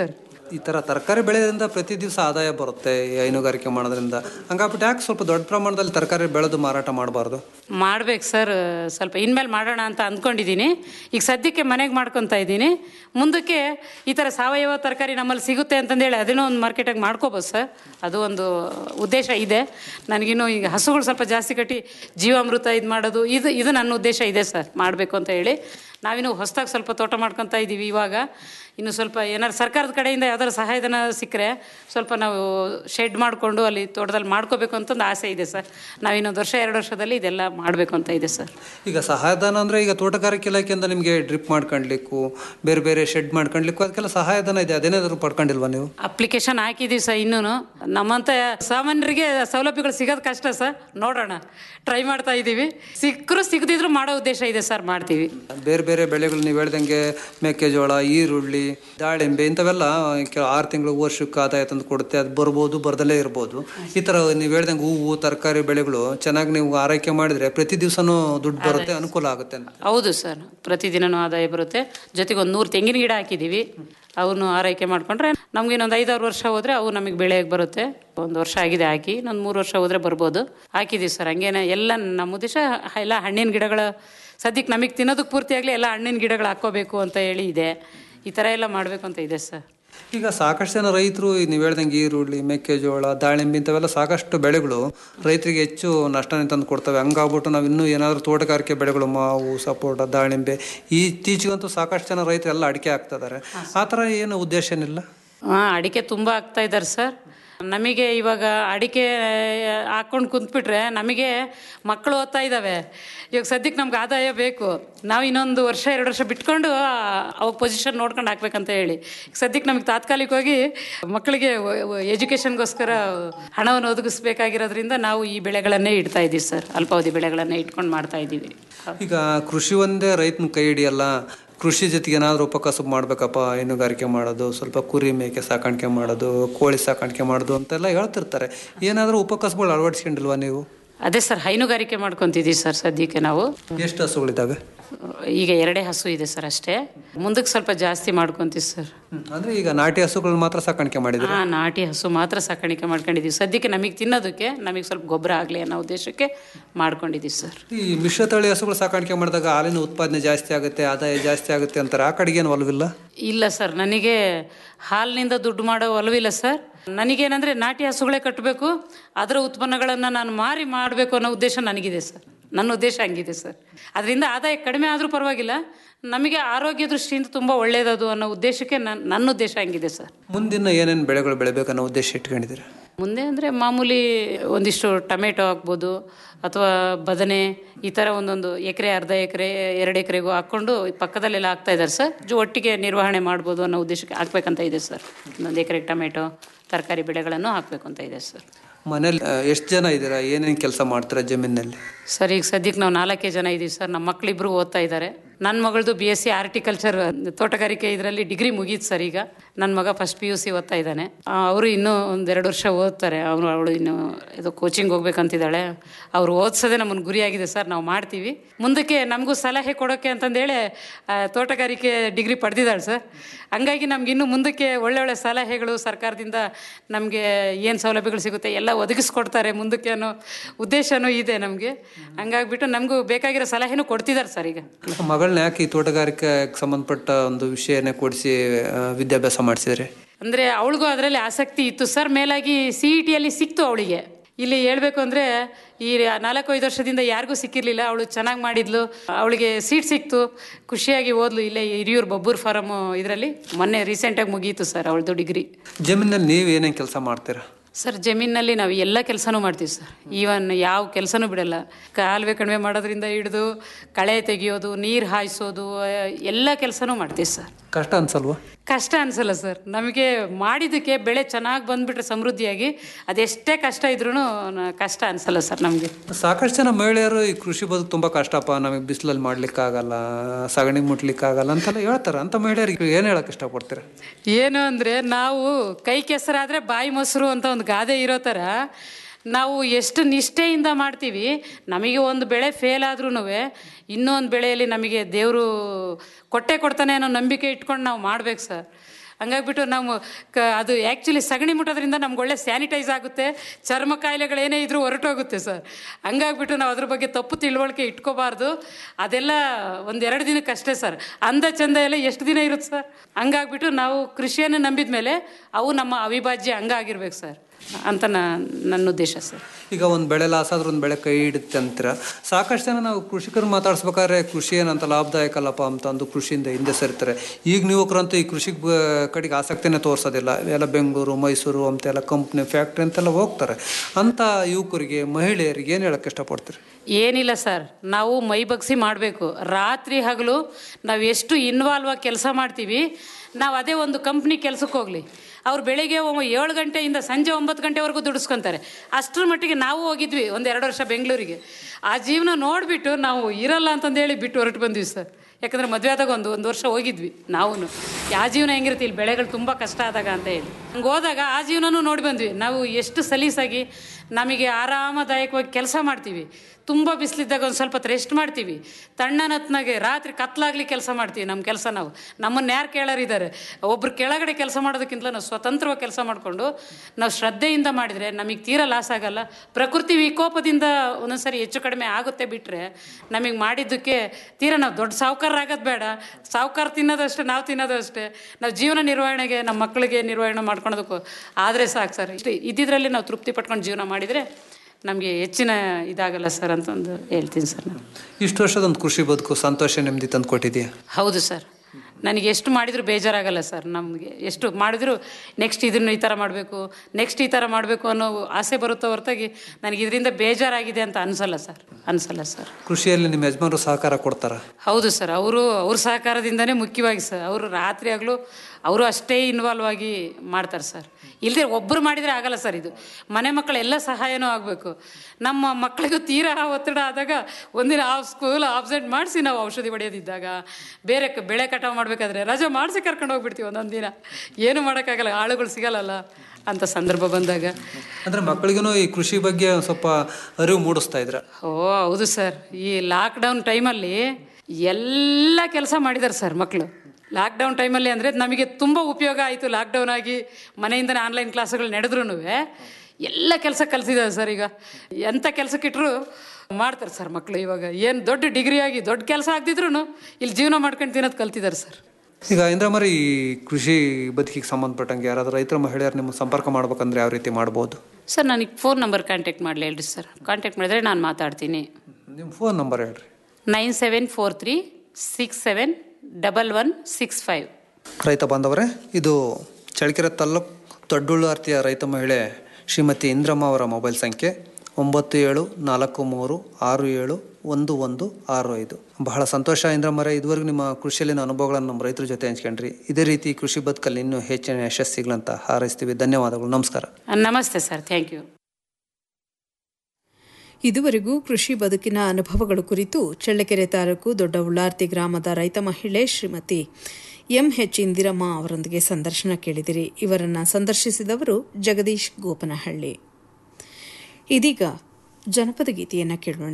ಈ ಥರ ತರಕಾರಿ ಬೆಳೆಯೋದ್ರಿಂದ ಪ್ರತಿ ದಿವಸ ಆದಾಯ ಬರುತ್ತೆ ಈ ಹೈನುಗಾರಿಕೆ ಮಾಡೋದ್ರಿಂದ ಹಂಗಾಗ್ಬಿಟ್ಟು ಯಾಕೆ ಸ್ವಲ್ಪ ದೊಡ್ಡ ಪ್ರಮಾಣದಲ್ಲಿ ತರಕಾರಿ ಬೆಳೆದು ಮಾರಾಟ ಮಾಡಬಾರ್ದು ಮಾಡ್ಬೇಕು ಸರ್ ಸ್ವಲ್ಪ ಇನ್ಮೇಲೆ ಮಾಡೋಣ ಅಂತ ಅಂದ್ಕೊಂಡಿದ್ದೀನಿ ಈಗ ಸದ್ಯಕ್ಕೆ ಮನೆಗೆ ಮಾಡ್ಕೊತಾ ಇದ್ದೀನಿ ಮುಂದಕ್ಕೆ ಈ ಥರ ಸಾವಯವ ತರಕಾರಿ ನಮ್ಮಲ್ಲಿ ಸಿಗುತ್ತೆ ಅಂತಂದೇಳಿ ಅದನ್ನೂ ಒಂದು ಮಾರ್ಕೆಟಾಗಿ ಮಾಡ್ಕೋಬೋದು ಸರ್ ಅದು ಒಂದು ಉದ್ದೇಶ ಇದೆ ನನಗಿನ್ನೂ ಈಗ ಹಸುಗಳು ಸ್ವಲ್ಪ ಜಾಸ್ತಿ ಕಟ್ಟಿ ಜೀವಾಮೃತ ಇದು ಮಾಡೋದು ಇದು ಇದು ನನ್ನ ಉದ್ದೇಶ ಇದೆ ಸರ್ ಮಾಡಬೇಕು ಅಂತ ಹೇಳಿ ನಾವಿನ್ನು ಹೊಸದಾಗಿ ಸ್ವಲ್ಪ ತೋಟ ಮಾಡ್ಕೊತಾ ಇದ್ದೀವಿ ಇವಾಗ ಇನ್ನು ಸ್ವಲ್ಪ ಏನಾರು ಸರ್ಕಾರದ ಕಡೆಯಿಂದ ಯಾವ್ದಾದ್ರು ಸಹಾಯಧನ ಸಿಕ್ಕರೆ ಸ್ವಲ್ಪ ನಾವು ಶೆಡ್ ಮಾಡಿಕೊಂಡು ಅಲ್ಲಿ ತೋಟದಲ್ಲಿ ಮಾಡ್ಕೋಬೇಕು ಅಂತ ಒಂದು ಆಸೆ ಇದೆ ಸರ್ ನಾವು ಇನ್ನೊಂದು ವರ್ಷ ಎರಡು ವರ್ಷದಲ್ಲಿ ಇದೆಲ್ಲ ಮಾಡಬೇಕು ಅಂತ ಇದೆ ಸರ್ ಈಗ ಸಹಾಯಧನ ಅಂದರೆ ಈಗ ತೋಟಗಾರಿಕೆ ಇಲಾಖೆಯಿಂದ ನಿಮಗೆ ಡ್ರಿಪ್ ಮಾಡ್ಕೊಳ್ಲಿಕ್ಕೂ ಬೇರೆ ಬೇರೆ ಶೆಡ್ ಮಾಡ್ಕೊಳ್ಲಿಕ್ಕೂ ಅದಕ್ಕೆಲ್ಲ ಸಹಾಯಧನ ಇದೆ ಅದೇನಾದರೂ ಪಡ್ಕೊಂಡಿಲ್ವಾ ನೀವು ಅಪ್ಲಿಕೇಶನ್ ಹಾಕಿದ್ದೀವಿ ಸರ್ ಇನ್ನೂ ನಮ್ಮಂಥ ಸಾಮಾನ್ಯರಿಗೆ ಸೌಲಭ್ಯಗಳು ಸಿಗೋದು ಕಷ್ಟ ಸರ್ ನೋಡೋಣ ಟ್ರೈ ಮಾಡ್ತಾ ಇದ್ದೀವಿ ಸಿಕ್ಕರೂ ಸಿಗದಿದ್ರು ಮಾಡೋ ಉದ್ದೇಶ ಇದೆ ಸರ್ ಮಾಡ್ತೀವಿ ಬೇರೆ ಬೇರೆ ಬೆಳೆಗಳು ನೀವು ಹೇಳ್ದಂಗೆ ಮೆಕ್ಕೆಜೋಳ ಈರುಳ್ಳಿ ದಾಳಿಂಬೆ ಇಂಥವೆಲ್ಲ ಕೆಲ ಆರು ತಿಂಗಳು ವರ್ಷಕ್ಕೆ ಆದಾಯ ತಂದು ಕೊಡುತ್ತೆ ಅದು ಬರ್ಬೋದು ಬರ್ದಲೇ ಇರ್ಬೋದು ಈ ಥರ ನೀವು ಹೇಳ್ದಂಗೆ ಹೂವು ತರಕಾರಿ ಬೆಳೆಗಳು ಚೆನ್ನಾಗಿ ನೀವು ಆರೈಕೆ ಮಾಡಿದ್ರೆ ಪ್ರತಿ ದಿವಸನೂ ದುಡ್ಡು ಬರುತ್ತೆ ಅನುಕೂಲ ಆಗುತ್ತೆ ಅಂತ ಹೌದು ಸರ್ ಪ್ರತಿದಿನನೂ ಆದಾಯ ಬರುತ್ತೆ ಜೊತೆಗೆ ಒಂದು ನೂರು ತೆಂಗಿನ ಗಿಡ ಹಾಕಿದ್ದೀವಿ ಅವನು ಆರೈಕೆ ಮಾಡ್ಕೊಂಡ್ರೆ ನಮ್ಗೆ ಇನ್ನೊಂದು ಐದಾರು ವರ್ಷ ಹೋದರೆ ಅವು ನಮಗೆ ಬೆಳೆಯಕ್ಕೆ ಬರುತ್ತೆ ಒಂದು ವರ್ಷ ಆಗಿದೆ ಹಾಕಿ ಇನ್ನೊಂದು ಮೂರು ವರ್ಷ ಹೋದರೆ ಬರ್ಬೋದು ಹಾಕಿದ್ದೀವಿ ಸರ್ ಹಂಗೇನೆ ಎಲ್ಲ ನಮ್ಮ ಉದ್ದೇಶ ಎಲ್ಲ ಹಣ್ಣಿನ ಗಿಡಗಳ ಸದ್ಯಕ್ಕೆ ನಮಗೆ ತಿನ್ನೋದಕ್ಕೆ ಪೂರ್ತಿಯಾಗಲಿ ಎಲ್ಲ ಹಣ್ಣಿನ ಗಿಡಗಳು ಹಾಕ್ಕೋಬೇಕು ಅಂತ ಹೇಳಿ ಇದೆ ಈ ಥರ ಎಲ್ಲ ಮಾಡಬೇಕು ಅಂತ ಇದೆ ಸರ್ ಈಗ ಸಾಕಷ್ಟು ಜನ ರೈತರು ನೀವು ಹೇಳ್ದಂಗೆ ಈರುಳ್ಳಿ ಮೆಕ್ಕೆಜೋಳ ದಾಳಿಂಬೆ ಇಂಥವೆಲ್ಲ ಸಾಕಷ್ಟು ಬೆಳೆಗಳು ರೈತರಿಗೆ ಹೆಚ್ಚು ನಷ್ಟನೇ ತಂದು ಕೊಡ್ತವೆ ಹಂಗಾಗ್ಬಿಟ್ಟು ನಾವು ಇನ್ನೂ ಏನಾದರೂ ತೋಟಗಾರಿಕೆ ಬೆಳೆಗಳು ಮಾವು ಸಪೋಟ ದಾಳಿಂಬೆ ಈ ಇತ್ತೀಚೆಗಂತೂ ಸಾಕಷ್ಟು ಜನ ರೈತರು ಎಲ್ಲ ಅಡಿಕೆ ಹಾಕ್ತಿದ್ದಾರೆ ಆ ಥರ ಏನು ಉದ್ದೇಶ ಏನಿಲ್ಲ ಹಾಂ ಅಡಿಕೆ ತುಂಬ ಆಗ್ತಾ ಇದ್ದಾರೆ ಸರ್ ನಮಗೆ ಇವಾಗ ಅಡಿಕೆ ಹಾಕ್ಕೊಂಡು ಕುಂತ್ಬಿಟ್ರೆ ನಮಗೆ ಮಕ್ಕಳು ಓದ್ತಾ ಇದ್ದಾವೆ ಇವಾಗ ಸದ್ಯಕ್ಕೆ ನಮ್ಗೆ ಆದಾಯ ಬೇಕು ನಾವು ಇನ್ನೊಂದು ವರ್ಷ ಎರಡು ವರ್ಷ ಬಿಟ್ಕೊಂಡು ಅವಾಗ ಪೊಸಿಷನ್ ನೋಡ್ಕೊಂಡು ಹಾಕ್ಬೇಕಂತ ಹೇಳಿ ಸದ್ಯಕ್ಕೆ ನಮಗೆ ತಾತ್ಕಾಲಿಕವಾಗಿ ಮಕ್ಕಳಿಗೆ ಎಜುಕೇಷನ್ಗೋಸ್ಕರ ಹಣವನ್ನು ಒದಗಿಸ್ಬೇಕಾಗಿರೋದ್ರಿಂದ ನಾವು ಈ ಬೆಳೆಗಳನ್ನೇ ಇಡ್ತಾ ಇದ್ದೀವಿ ಸರ್ ಅಲ್ಪಾವಧಿ ಬೆಳೆಗಳನ್ನೇ ಇಟ್ಕೊಂಡು ಮಾಡ್ತಾ ಇದ್ದೀವಿ ಈಗ ಕೃಷಿ ಒಂದೇ ರೈತನ ಕೈ ಹಿಡಿಯಲ್ಲ ಕೃಷಿ ಜೊತೆಗೆ ಏನಾದರೂ ಉಪಕಸಬು ಮಾಡಬೇಕಪ್ಪ ಹೈನುಗಾರಿಕೆ ಮಾಡೋದು ಸ್ವಲ್ಪ ಕುರಿ ಮೇಕೆ ಸಾಕಾಣಿಕೆ ಮಾಡೋದು ಕೋಳಿ ಸಾಕಾಣಿಕೆ ಮಾಡೋದು ಅಂತೆಲ್ಲ ಹೇಳ್ತಿರ್ತಾರೆ ಏನಾದರೂ ಉಪಕಸಬುಗಳು ಅಳವಡಿಸ್ಕೊಂಡಿಲ್ವಾ ನೀವು ಅದೇ ಸರ್ ಹೈನುಗಾರಿಕೆ ಮಾಡ್ಕೊತಿದ್ದೀವಿ ಸರ್ ಸದ್ಯಕ್ಕೆ ನಾವು ಎಷ್ಟು ಹಸುಗಳಿದ್ದಾವೆ ಈಗ ಎರಡೇ ಹಸು ಇದೆ ಸರ್ ಅಷ್ಟೇ ಮುಂದಕ್ಕೆ ಸ್ವಲ್ಪ ಜಾಸ್ತಿ ಮಾಡ್ಕೊತೀವಿ ಸರ್ ಅಂದ್ರೆ ಈಗ ನಾಟಿ ಹಸುಗಳು ಮಾತ್ರ ಸಾಕಾಣಿಕೆ ಮಾಡಿದ್ರೆ ಹಾಂ ನಾಟಿ ಹಸು ಮಾತ್ರ ಸಾಕಾಣಿಕೆ ಮಾಡ್ಕೊಂಡಿದ್ದೀವಿ ಸದ್ಯಕ್ಕೆ ನಮಗೆ ತಿನ್ನೋದಕ್ಕೆ ನಮಗೆ ಸ್ವಲ್ಪ ಗೊಬ್ಬರ ಆಗಲಿ ಅನ್ನೋ ಉದ್ದೇಶಕ್ಕೆ ಮಾಡ್ಕೊಂಡಿದ್ದೀವಿ ಸರ್ ಈ ಮಿಶ್ರತಳಿ ಹಸುಗಳು ಸಾಕಾಣಿಕೆ ಮಾಡಿದಾಗ ಹಾಲಿನ ಉತ್ಪಾದನೆ ಜಾಸ್ತಿ ಆಗುತ್ತೆ ಆದಾಯ ಜಾಸ್ತಿ ಆಗುತ್ತೆ ಅಂತಾರೆ ಆ ಕಡೆಗೆ ಏನು ಒಲವಿಲ್ಲ ಇಲ್ಲ ಸರ್ ನನಗೆ ಹಾಲಿನಿಂದ ದುಡ್ಡು ಮಾಡೋ ಒಲವಿಲ್ಲ ಸರ್ ನನಗೇನಂದರೆ ನಾಟಿ ಹಸುಗಳೇ ಕಟ್ಟಬೇಕು ಅದರ ಉತ್ಪನ್ನಗಳನ್ನು ನಾನು ಮಾರಿ ಮಾಡಬೇಕು ಅನ್ನೋ ಉದ್ದೇಶ ನನಗಿದೆ ಸರ್ ನನ್ನ ಉದ್ದೇಶ ಹಂಗಿದೆ ಸರ್ ಅದರಿಂದ ಆದಾಯ ಕಡಿಮೆ ಆದರೂ ಪರವಾಗಿಲ್ಲ ನಮಗೆ ಆರೋಗ್ಯ ದೃಷ್ಟಿಯಿಂದ ತುಂಬ ಒಳ್ಳೆಯದದು ಅನ್ನೋ ಉದ್ದೇಶಕ್ಕೆ ನನ್ನ ನನ್ನ ಉದ್ದೇಶ ಹಂಗಿದೆ ಸರ್ ಮುಂದಿನ ಏನೇನು ಬೆಳೆಗಳು ಬೆಳಿಬೇಕು ಅನ್ನೋ ಉದ್ದೇಶ ಇಟ್ಕೊಂಡಿದ್ದೀರಾ ಮುಂದೆ ಅಂದರೆ ಮಾಮೂಲಿ ಒಂದಿಷ್ಟು ಟೊಮೆಟೊ ಹಾಕ್ಬೋದು ಅಥವಾ ಬದನೆ ಈ ಥರ ಒಂದೊಂದು ಎಕರೆ ಅರ್ಧ ಎಕರೆ ಎರಡು ಎಕರೆಗೂ ಹಾಕ್ಕೊಂಡು ಪಕ್ಕದಲ್ಲೆಲ್ಲ ಹಾಕ್ತಾ ಇದ್ದಾರೆ ಸರ್ ಜೊ ಒಟ್ಟಿಗೆ ನಿರ್ವಹಣೆ ಮಾಡ್ಬೋದು ಅನ್ನೋ ಉದ್ದೇಶಕ್ಕೆ ಹಾಕ್ಬೇಕಂತ ಇದೆ ಸರ್ ಒಂದೊಂದು ಎಕರೆ ಟೊಮೆಟೊ ತರಕಾರಿ ಬೆಳೆಗಳನ್ನು ಹಾಕಬೇಕು ಅಂತ ಇದೆ ಸರ್ ಮನೇಲಿ ಎಷ್ಟು ಜನ ಇದ್ದೀರಾ ಏನೇನು ಕೆಲಸ ಮಾಡ್ತೀರಾ ಜಮೀನಲ್ಲಿ ಸರ್ ಈಗ ಸದ್ಯಕ್ಕೆ ನಾವು ನಾಲ್ಕೇ ಜನ ಇದ್ದೀವಿ ಸರ್ ನಮ್ಮ ಮಕ್ಕಳಿಬ್ರು ಓದ್ತಾ ಇದ್ದಾರೆ ನನ್ನ ಮಗಳದು ಬಿ ಎಸ್ ಸಿ ಆರ್ಟಿಕಲ್ಚರ್ ತೋಟಗಾರಿಕೆ ಇದರಲ್ಲಿ ಡಿಗ್ರಿ ಮುಗೀತು ಸರ್ ಈಗ ನನ್ನ ಮಗ ಫಸ್ಟ್ ಪಿ ಯು ಸಿ ಓದ್ತಾ ಇದ್ದಾನೆ ಅವರು ಇನ್ನೂ ಒಂದೆರಡು ವರ್ಷ ಓದ್ತಾರೆ ಅವನು ಅವಳು ಇನ್ನು ಇದು ಕೋಚಿಂಗ್ ಹೋಗ್ಬೇಕಂತಿದ್ದಾಳೆ ಅವ್ರು ಓದಿಸೋದೇ ನಮ್ಮನ್ನು ಗುರಿಯಾಗಿದೆ ಸರ್ ನಾವು ಮಾಡ್ತೀವಿ ಮುಂದಕ್ಕೆ ನಮಗೂ ಸಲಹೆ ಕೊಡೋಕ್ಕೆ ಅಂತಂದೇಳಿ ಆ, ತೋಟಗಾರಿಕೆ ಡಿಗ್ರಿ ಪಡೆದಿದ್ದಾಳೆ ಸರ್ ಹಂಗಾಗಿ ನಮ್ಗೆ ಇನ್ನು ಮುಂದಕ್ಕೆ ಒಳ್ಳೊಳ್ಳೆ ಸಲಹೆಗಳು ಸರ್ಕಾರದಿಂದ ನಮಗೆ ಏನು ಸೌಲಭ್ಯಗಳು ಸಿಗುತ್ತೆ ಎಲ್ಲ ಒದಗಿಸ್ಕೊಡ್ತಾರೆ ಮುಂದಕ್ಕೆ ಅನ್ನೋ ಉದ್ದೇಶನೂ ಇದೆ ನಮಗೆ ಹಂಗಾಗ್ಬಿಟ್ಟು ನಮಗೂ ಬೇಕಾಗಿರೋ ಸಲಹೆನೂ ಕೊಡ್ತಿದ್ದಾರೆ ಸರ್ ಈಗ ಮಗಳನ್ನ ಯಾಕೆ ಈ ತೋಟಗಾರಿಕೆಗೆ ಸಂಬಂಧಪಟ್ಟ ಒಂದು ವಿಷಯನೇ ಕೊಡಿಸಿ ವಿದ್ಯಾಭ್ಯಾಸ ಮಾಡಿಸಿದ್ರಿ ಅಂದರೆ ಅವಳಿಗೂ ಅದರಲ್ಲಿ ಆಸಕ್ತಿ ಇತ್ತು ಸರ್ ಮೇಲಾಗಿ ಸಿ ಇ ಟಿಯಲ್ಲಿ ಸಿಕ್ತು ಅವಳಿಗೆ ಇಲ್ಲಿ ಹೇಳ್ಬೇಕು ಅಂದರೆ ಈ ನಾಲ್ಕು ಐದು ವರ್ಷದಿಂದ ಯಾರಿಗೂ ಸಿಕ್ಕಿರಲಿಲ್ಲ ಅವಳು ಚೆನ್ನಾಗಿ ಮಾಡಿದ್ಲು ಅವಳಿಗೆ ಸೀಟ್ ಸಿಕ್ತು ಖುಷಿಯಾಗಿ ಓದ್ಲು ಇಲ್ಲೇ ಹಿರಿಯೂರು ಬಬ್ಬೂರ್ ಫಾರಮ್ ಇದರಲ್ಲಿ ಮೊನ್ನೆ ರೀಸೆಂಟಾಗಿ ಮುಗೀತು ಸರ್ ಅವಳದು ಡಿಗ್ರಿ ಜಮೀನಲ್ಲಿ ನೀವು ಏನೇನು ಕೆಲಸ ಮಾಡ್ತೀರಾ ಸರ್ ಜಮೀನಲ್ಲಿ ನಾವು ಎಲ್ಲ ಕೆಲಸನೂ ಮಾಡ್ತೀವಿ ಸರ್ ಈವನ್ ಯಾವ ಕೆಲಸನೂ ಬಿಡಲ್ಲ ಕಾಲುವೆ ಕಣಿವೆ ಮಾಡೋದ್ರಿಂದ ಹಿಡಿದು ಕಳೆ ತೆಗಿಯೋದು ನೀರು ಹಾಯಿಸೋದು ಎಲ್ಲ ಕೆಲಸನೂ ಮಾಡ್ತೀವಿ ಸರ್ ಕಷ್ಟ ಅನ್ಸಲ್ವಾ ಕಷ್ಟ ಅನ್ಸಲ್ಲ ಸರ್ ನಮಗೆ ಮಾಡಿದ್ದಕ್ಕೆ ಬೆಳೆ ಚೆನ್ನಾಗಿ ಬಂದ್ಬಿಟ್ರೆ ಸಮೃದ್ಧಿಯಾಗಿ ಅದೆಷ್ಟೇ ಕಷ್ಟ ಇದ್ರೂ ಕಷ್ಟ ಅನ್ಸಲ್ಲ ಸರ್ ನಮಗೆ ಸಾಕಷ್ಟು ಜನ ಮಹಿಳೆಯರು ಈ ಕೃಷಿ ಬದುಕು ತುಂಬಾ ಕಷ್ಟಪ್ಪ ನಮಗೆ ಬಿಸಿಲಲ್ಲಿ ಮಾಡ್ಲಿಕ್ಕಾಗಲ್ಲ ಸಗಣಿ ಮುಟ್ಲಿಕ್ಕಾಗಲ್ಲ ಅಂತೆಲ್ಲ ಹೇಳ್ತಾರೆ ಅಂತ ಮಹಿಳೆಯರಿಗೆ ಏನು ಹೇಳಕ್ ಇಷ್ಟಪಡ್ತೀರಾ ಏನು ಅಂದರೆ ನಾವು ಕೈ ಕೆಸರಾದರೆ ಬಾಯಿ ಮೊಸರು ಅಂತ ಒಂದು ಗಾದೆ ಇರೋ ಥರ ನಾವು ಎಷ್ಟು ನಿಷ್ಠೆಯಿಂದ ಮಾಡ್ತೀವಿ ನಮಗೆ ಒಂದು ಬೆಳೆ ಫೇಲ್ ಆದ್ರೂ ಇನ್ನೊಂದು ಬೆಳೆಯಲ್ಲಿ ನಮಗೆ ದೇವರು ಕೊಟ್ಟೆ ಕೊಡ್ತಾನೆ ಅನ್ನೋ ನಂಬಿಕೆ ಇಟ್ಕೊಂಡು ನಾವು ಮಾಡ್ಬೇಕು ಸರ್ ಹಂಗಾಗ್ಬಿಟ್ಟು ನಾವು ಕ ಅದು ಆ್ಯಕ್ಚುಲಿ ಸಗಣಿ ಮುಟ್ಟೋದ್ರಿಂದ ನಮ್ಗೆ ಒಳ್ಳೆ ಸ್ಯಾನಿಟೈಸ್ ಆಗುತ್ತೆ ಚರ್ಮ ಕಾಯಿಲೆಗಳೇನೇ ಇದ್ರೂ ಹೊರಟೋಗುತ್ತೆ ಸರ್ ಹಂಗಾಗ್ಬಿಟ್ಟು ನಾವು ಅದ್ರ ಬಗ್ಗೆ ತಪ್ಪು ತಿಳುವಳಿಕೆ ಇಟ್ಕೋಬಾರ್ದು ಅದೆಲ್ಲ ಒಂದೆರಡು ದಿನಕ್ಕೆ ಅಷ್ಟೇ ಸರ್ ಅಂದ ಚಂದ ಎಲ್ಲ ಎಷ್ಟು ದಿನ ಇರುತ್ತೆ ಸರ್ ಹಂಗಾಗ್ಬಿಟ್ಟು ನಾವು ಕೃಷಿಯನ್ನು ನಂಬಿದ ಮೇಲೆ ಅವು ನಮ್ಮ ಅವಿಭಾಜ್ಯ ಅಂಗ ಆಗಿರ್ಬೇಕು ಸರ್ ಅಂತ ನನ್ನ ಉದ್ದೇಶ ಸರ್ ಈಗ ಒಂದು ಬೆಳೆ ಲಾಸ್ ಆದ್ರೆ ಒಂದು ಬೆಳೆ ಕೈ ಹಿಡುತ್ತೆ ಅಂತೀರ ಸಾಕಷ್ಟು ಜನ ನಾವು ಕೃಷಿಕರು ಮಾತಾಡ್ಸ್ಬೇಕಾದ್ರೆ ಕೃಷಿ ಏನಂತ ಲಾಭದಾಯಕ ಅಲ್ಲಪ್ಪ ಅಂತ ಅಂದು ಕೃಷಿಯಿಂದ ಹಿಂದೆ ಸರಿತಾರೆ ಈಗ ಯುವಕರಂತೂ ಈ ಕೃಷಿ ಕಡೆಗೆ ಆಸಕ್ತಿನೇ ತೋರಿಸೋದಿಲ್ಲ ಎಲ್ಲ ಬೆಂಗಳೂರು ಮೈಸೂರು ಅಂತೆಲ್ಲ ಕಂಪ್ನಿ ಫ್ಯಾಕ್ಟ್ರಿ ಅಂತೆಲ್ಲ ಹೋಗ್ತಾರೆ ಅಂಥ ಯುವಕರಿಗೆ ಮಹಿಳೆಯರಿಗೆ ಏನು ಹೇಳಕ್ಕೆ ಇಷ್ಟಪಡ್ತೀರಿ ಏನಿಲ್ಲ ಸರ್ ನಾವು ಮೈ ಬಗ್ಸಿ ಮಾಡಬೇಕು ರಾತ್ರಿ ಹಗಲು ನಾವು ಎಷ್ಟು ಇನ್ವಾಲ್ವ್ ಆಗಿ ಕೆಲಸ ಮಾಡ್ತೀವಿ ನಾವು ಅದೇ ಒಂದು ಕಂಪ್ನಿ ಕೆಲಸಕ್ಕೆ ಹೋಗಲಿ ಅವ್ರು ಬೆಳಿಗ್ಗೆ ಒಮ್ಮೆ ಏಳು ಗಂಟೆಯಿಂದ ಸಂಜೆ ಒಂಬತ್ತು ಗಂಟೆವರೆಗೂ ದುಡಿಸ್ಕೊತಾರೆ ಅಷ್ಟರ ಮಟ್ಟಿಗೆ ನಾವು ಹೋಗಿದ್ವಿ ಒಂದು ಎರಡು ವರ್ಷ ಬೆಂಗಳೂರಿಗೆ ಆ ಜೀವನ ನೋಡಿಬಿಟ್ಟು ನಾವು ಇರಲ್ಲ ಅಂತಂದೇಳಿ ಬಿಟ್ಟು ಹೊರಟು ಬಂದ್ವಿ ಸರ್ ಯಾಕಂದರೆ ಮದುವೆ ಆದಾಗ ಒಂದು ಒಂದು ವರ್ಷ ಹೋಗಿದ್ವಿ ನಾವು ಯಾವ ಜೀವನ ಹೆಂಗಿರುತ್ತೆ ಇಲ್ಲಿ ಬೆಳೆಗಳು ತುಂಬ ಕಷ್ಟ ಆದಾಗ ಅಂತ ಹೇಳಿ ಹಂಗೆ ಹೋದಾಗ ಆ ಜೀವನನೂ ನೋಡಿ ಬಂದ್ವಿ ನಾವು ಎಷ್ಟು ಸಲೀಸಾಗಿ ನಮಗೆ ಆರಾಮದಾಯಕವಾಗಿ ಕೆಲಸ ಮಾಡ್ತೀವಿ ತುಂಬ ಬಿಸಿಲಿದ್ದಾಗ ಒಂದು ಸ್ವಲ್ಪ ಹೊತ್ತು ರೆಸ್ಟ್ ಮಾಡ್ತೀವಿ ತಣ್ಣನತ್ನಾಗೆ ರಾತ್ರಿ ಕತ್ಲಾಗ್ಲಿ ಕೆಲಸ ಮಾಡ್ತೀವಿ ನಮ್ಮ ಕೆಲಸ ನಾವು ನಮ್ಮನ್ನ ಯಾರು ಕೇಳೋರಿದ್ದಾರೆ ಒಬ್ರು ಕೆಳಗಡೆ ಕೆಲಸ ಮಾಡೋದಕ್ಕಿಂತ ನಾವು ಸ್ವತಂತ್ರವಾಗಿ ಕೆಲಸ ಮಾಡಿಕೊಂಡು ನಾವು ಶ್ರದ್ಧೆಯಿಂದ ಮಾಡಿದರೆ ನಮಗೆ ತೀರಾ ಲಾಸ್ ಆಗಲ್ಲ ಪ್ರಕೃತಿ ವಿಕೋಪದಿಂದ ಒಂದೊಂದ್ಸರಿ ಹೆಚ್ಚು ಕಡಿಮೆ ಆಗುತ್ತೆ ಬಿಟ್ಟರೆ ನಮಗೆ ಮಾಡಿದ್ದಕ್ಕೆ ತೀರಾ ನಾವು ದೊಡ್ಡ ಸಾಹುಕಾರರಾಗೋದು ಬೇಡ ಸಾಹುಕಾರ ತಿನ್ನೋದು ಅಷ್ಟೇ ನಾವು ತಿನ್ನೋದು ಅಷ್ಟೇ ನಾವು ಜೀವನ ನಿರ್ವಹಣೆಗೆ ನಮ್ಮ ಮಕ್ಕಳಿಗೆ ನಿರ್ವಹಣೆ ಮಾಡ್ಕೊಳೋದಕ್ಕೂ ಆದರೆ ಸಾಕು ಸರ್ ಇಷ್ಟು ಇದ್ದಿದ್ರಲ್ಲಿ ನಾವು ತೃಪ್ತಿ ಪಟ್ಕೊಂಡು ಜೀವನ ಮಾಡಿದರೆ ನಮಗೆ ಹೆಚ್ಚಿನ ಇದಾಗಲ್ಲ ಸರ್ ಅಂತಂದು ಹೇಳ್ತೀನಿ ಸರ್ ನಾನು ಇಷ್ಟು ವರ್ಷದ ಒಂದು ಕೃಷಿ ಬದುಕು ಸಂತೋಷ ನೆಮ್ಮದಿ ತಂದು ಕೊಟ್ಟಿದೆಯಾ ಹೌದು ಸರ್ ನನಗೆ ಎಷ್ಟು ಮಾಡಿದರೂ ಬೇಜಾರಾಗಲ್ಲ ಸರ್ ನಮಗೆ ಎಷ್ಟು ಮಾಡಿದ್ರು ನೆಕ್ಸ್ಟ್ ಇದನ್ನು ಈ ಥರ ಮಾಡಬೇಕು ನೆಕ್ಸ್ಟ್ ಈ ಥರ ಮಾಡಬೇಕು ಅನ್ನೋ ಆಸೆ ಬರುತ್ತೋ ಹೊರತಾಗಿ ನನಗೆ ಇದರಿಂದ ಬೇಜಾರಾಗಿದೆ ಅಂತ ಅನಿಸಲ್ಲ ಸರ್ ಅನಿಸಲ್ಲ ಸರ್ ಕೃಷಿಯಲ್ಲಿ ನಿಮ್ಮ ಯಜಮಾನರು ಸಹಕಾರ ಕೊಡ್ತಾರ ಹೌದು ಸರ್ ಅವರು ಅವ್ರ ಸಹಕಾರದಿಂದನೇ ಮುಖ್ಯವಾಗಿ ಸರ್ ಅವರು ರಾತ್ರಿ ಆಗಲೂ ಅವರು ಅಷ್ಟೇ ಇನ್ವಾಲ್ವ್ ಆಗಿ ಮಾಡ್ತಾರೆ ಸರ್ ಇಲ್ಲದೆ ಒಬ್ಬರು ಮಾಡಿದರೆ ಆಗಲ್ಲ ಸರ್ ಇದು ಮನೆ ಮಕ್ಕಳೆಲ್ಲ ಸಹಾಯನೂ ಆಗಬೇಕು ನಮ್ಮ ಮಕ್ಕಳಿಗೂ ತೀರಾ ಒತ್ತಡ ಆದಾಗ ಒಂದಿನ ಆ ಸ್ಕೂಲ್ ಆಬ್ಸೆಂಟ್ ಮಾಡಿಸಿ ನಾವು ಔಷಧಿ ಹೊಡೆಯೋದಿದ್ದಾಗ ಬೇರೆ ಕ- ಬೆಳೆ ಕಟಾವು ಮಾಡಬೇಕಾದ್ರೆ ರಜೆ ಮಾಡಿಸಿ ಕರ್ಕೊಂಡು ಹೋಗ್ಬಿಡ್ತೀವಿ ಒಂದೊಂದು ದಿನ ಏನು ಮಾಡೋಕ್ಕಾಗಲ್ಲ ಆಳುಗಳು ಸಿಗಲ್ಲಲ್ಲ ಅಂತ ಸಂದರ್ಭ ಬಂದಾಗ ಅಂದರೆ ಮಕ್ಕಳಿಗೂ ಈ ಕೃಷಿ ಬಗ್ಗೆ ಒಂದ್ ಸ್ವಲ್ಪ ಅರಿವು ಮೂಡಿಸ್ತಾ ಇದ್ರ ಓ ಹೌದು ಸರ್ ಈ ಲಾಕ್ಡೌನ್ ಟೈಮಲ್ಲಿ ಎಲ್ಲ ಕೆಲಸ ಮಾಡಿದ್ದಾರೆ ಸರ್ ಮಕ್ಕಳು ಲಾಕ್ಡೌನ್ ಟೈಮಲ್ಲಿ ಅಂದರೆ ನಮಗೆ ತುಂಬ ಉಪಯೋಗ ಆಯಿತು ಲಾಕ್ಡೌನ್ ಆಗಿ ಮನೆಯಿಂದನೇ ಆನ್ಲೈನ್ ಕ್ಲಾಸ್ಗಳು ನಡೆದ್ರೂ ಎಲ್ಲ ಕೆಲಸ ಕಲಿಸಿದ್ದಾರೆ ಸರ್ ಈಗ ಎಂಥ ಕೆಲಸಕ್ಕಿಟ್ರು ಮಾಡ್ತಾರೆ ಸರ್ ಮಕ್ಕಳು ಇವಾಗ ಏನು ದೊಡ್ಡ ಡಿಗ್ರಿ ಆಗಿ ದೊಡ್ಡ ಕೆಲಸ ಆಗ್ದಿದ್ರು ಇಲ್ಲಿ ಜೀವನ ಮಾಡ್ಕೊಂಡು ತಿನ್ನೋದು ಕಲ್ತಿದ್ದಾರೆ ಸರ್ ಈಗ ಇಂದ್ರಮರಿ ಈ ಕೃಷಿ ಬದುಕಿಗೆ ಸಂಬಂಧಪಟ್ಟಂಗೆ ಯಾರಾದರೂ ರೈತರ ಮಹಿಳೆಯರು ನಿಮ್ಮ ಸಂಪರ್ಕ ಮಾಡ್ಬೇಕಂದ್ರೆ ಯಾವ ರೀತಿ ಮಾಡ್ಬೋದು ಸರ್ ನನಗೆ ಫೋನ್ ನಂಬರ್ ಕಾಂಟ್ಯಾಕ್ಟ್ ಮಾಡಲಿ ಹೇಳ್ರಿ ಸರ್ ಕಾಂಟ್ಯಾಕ್ಟ್ ಮಾಡಿದ್ರೆ ನಾನು ಮಾತಾಡ್ತೀನಿ ನಿಮ್ಮ ಫೋನ್ ನಂಬರ್ ಹೇಳ್ರಿ nine seven four three six seven double one six five ರೈತ ಬಾಂಧವರೇ ಇದು ಚಳ್ಳಕೆರೆ ತಾಲ್ಲೂಕು ದೊಡ್ಡುಳ್ಳಾರ್ತಿಯ ರೈತ ಮಹಿಳೆ ಶ್ರೀಮತಿ ಇಂದ್ರಮ್ಮ ಅವರ ಮೊಬೈಲ್ ಸಂಖ್ಯೆ ಒಂಬತ್ತು ಏಳು ನಾಲ್ಕು ಮೂರು ಆರು ಏಳು ಒಂದು ಒಂದು ಆರು ಐದು ಬಹಳ ಸಂತೋಷ ಇಂದ್ರಮ್ಮರೇ ಇದುವರೆಗೂ ನಿಮ್ಮ ಕೃಷಿಯಲ್ಲಿನ ಅನುಭವಗಳನ್ನು ನಮ್ಮ ರೈತರ ಜೊತೆ ಹಂಚ್ಕೊಂಡ್ರಿ ಇದೇ ರೀತಿ ಕೃಷಿ ಬದುಕಲ್ಲಿ ಇನ್ನೂ ಹೆಚ್ಚಿನ ಯಶಸ್ಸಿಗಳಂತ ಹಾರೈಸ್ತೀವಿ ಧನ್ಯವಾದಗಳು ನಮಸ್ಕಾರ ನಮಸ್ತೆ ಸರ್ ಥ್ಯಾಂಕ್ ಯು ಇದುವರೆಗೂ ಕೃಷಿ ಬದುಕಿನ ಅನುಭವಗಳು ಕುರಿತು ಚಳ್ಳಕೆರೆ ತಾಲೂಕು ದೊಡ್ಡ ಉಳ್ಳಾರ್ತಿ ಗ್ರಾಮದ ರೈತ ಮಹಿಳೆ ಶ್ರೀಮತಿ ಎಂ ಎಚ್ ಇಂದಿರಮ್ಮ ಅವರೊಂದಿಗೆ ಸಂದರ್ಶನ ಕೇಳಿದಿರಿ ಇವರನ್ನ ಸಂದರ್ಶಿಸಿದವರು ಜಗದೀಶ್ ಗೋಪನಹಳ್ಳಿ ಇದೀಗ ಜನಪದ ಗೀತೆಯನ್ನು ಕೇಳೋಣ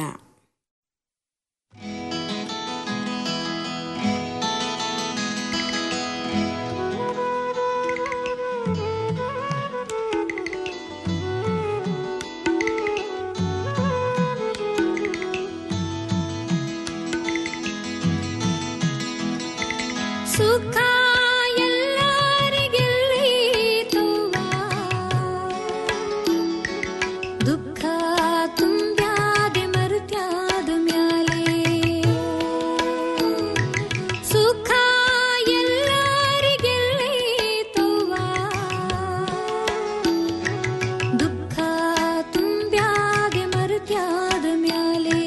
ಸುಖ ಎಲ್ಲರಿಗೆಲ್ಲೀತುವ ದುಃಖ ತುಂಬ್ಯಾದೆ ಮರುತ್ಯಾದ ಮ್ಯಾಲೆ ಸುಖ ಎಲ್ಲರಿಗೆಲ್ಲೀತುವ ದುಃಖ ತುಂಬ್ಯಾದೆ ಮರುತ್ಯಾದ ಮ್ಯಾಲೆ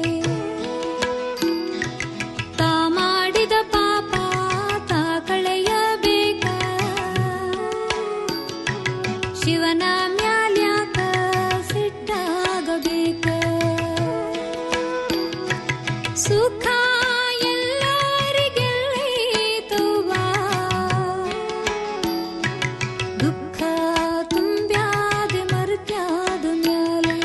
ತಾ ಮಾಡಿದ ಪಾಪ ತಾ ಕಳೆಯಬೇಕ ಶಿವನ ಮ್ಯಾಲ್ಯಾಕ ಸಿಟ್ಟಾಗಬೇಕ ಸುಖ ಎಲ್ಲರಿಗೆಲ್ಲೀತುವ ದುಃಖ ತುಂಬ್ಯಾದೆ ಮರುತ್ಯಾದ ಮ್ಯಾಲೆ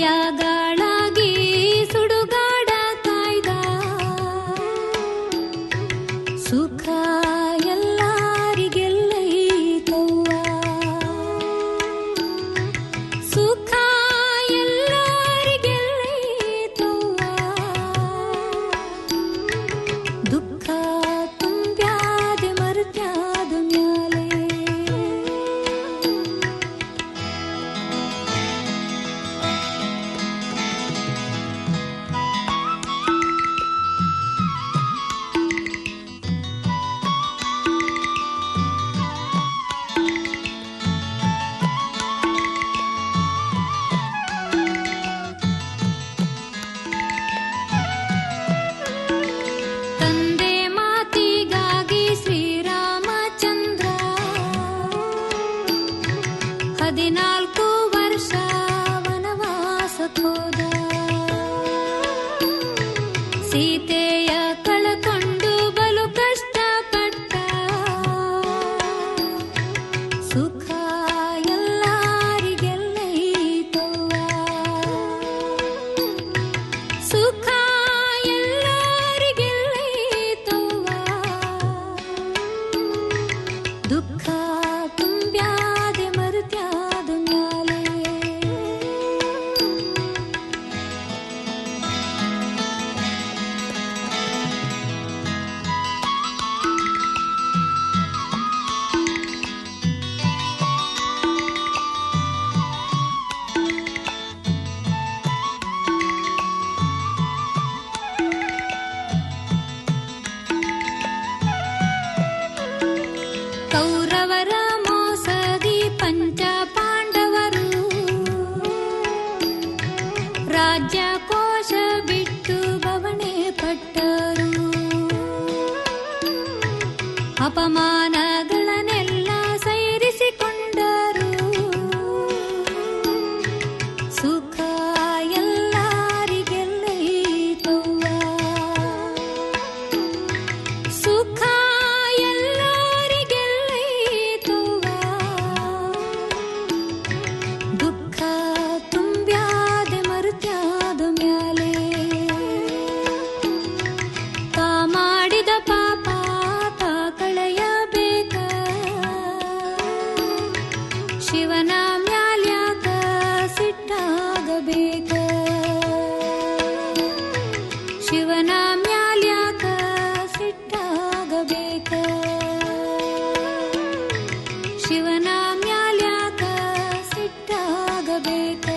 ಮಳೆಯಾಗಾಳಾಗಿ ಸುಡುಗಾಡ ಕಾಯ್ದ ಸುಖ ಎಲ್ಲರಿಗೆಲ್ಲೈತವ್ವ ಸುಖ ಎಲ್ಲರಿಗೆಲ್ಲೈತವ್ವ ದುಃಖ ತುಂಬ್ಯಾದೆ ಮರ್ತ್ಯಾದ ಮ್ಯಾಲೆ ತಂದೆ ಮಾತಿಗಾಗಿ ಶ್ರೀರಾಮಚಂದ್ರ ಹದಿನಾಲ್ಕು ವರ್ಷ ವನವಾಸಕ್ಕೋದ ಸೀತೆಯ ಕಳಕೊಂಡು ಬಲು ಕಷ್ಟಪಟ್ಟ ಸುಖ ಎಲ್ಲರಿಗೆಲ್ಲೈತವ್ವ ಸುಖ ಎಲ್ಲರಿಗೆಲ್ಲೈತವ್ವ ದುಃಖ ತುಂಬ್ಯಾದೆ ಮರುತ್ಯಾದ ಮ್ಯಾಲೆ ಕೌರವರ ಮೋಸದಿ ಪಂಚ ಪಾಂಡವರು ರಾಜ್ಯ ಕೋಶ ಬಿಟ್ಟು ಬವಣೆ ಪಟ್ಟರು ಅಪಮಾನಗಳನ್ನೆಲ್ಲ ಸೈರಿಸಿಕೊಂಡರು ಸುಖ ಎಲ್ಲರಿಗೆಲ್ಲೈತವ್ವ ಸುಖ ಎಲ್ಲರಿಗೆಲ್ಲೈತವ್ವ ದುಃಖ ತುಂಬ್ಯಾದೆ ಮರುತ್ಯಾದ ಮ್ಯಾಲೆ ತಾ ಮಾಡಿದ ಪಾಪ ತಾ ಕಳೆಯಬೇಕ ಶಿವನ ಮ್ಯಾಲ್ಯಾಕ ಸಿಟ್ಟಾಗಬೇಕ ಶಿವನ ಮ್ಯಾಲ್ಯಾಕ ಸಿಟ್ಟಾಗಬೇಕ ಶಿವನ ಮ್ಯಾಲ್ಯಾಕ ಸಿಟ್ಟಾಗಬೇಕ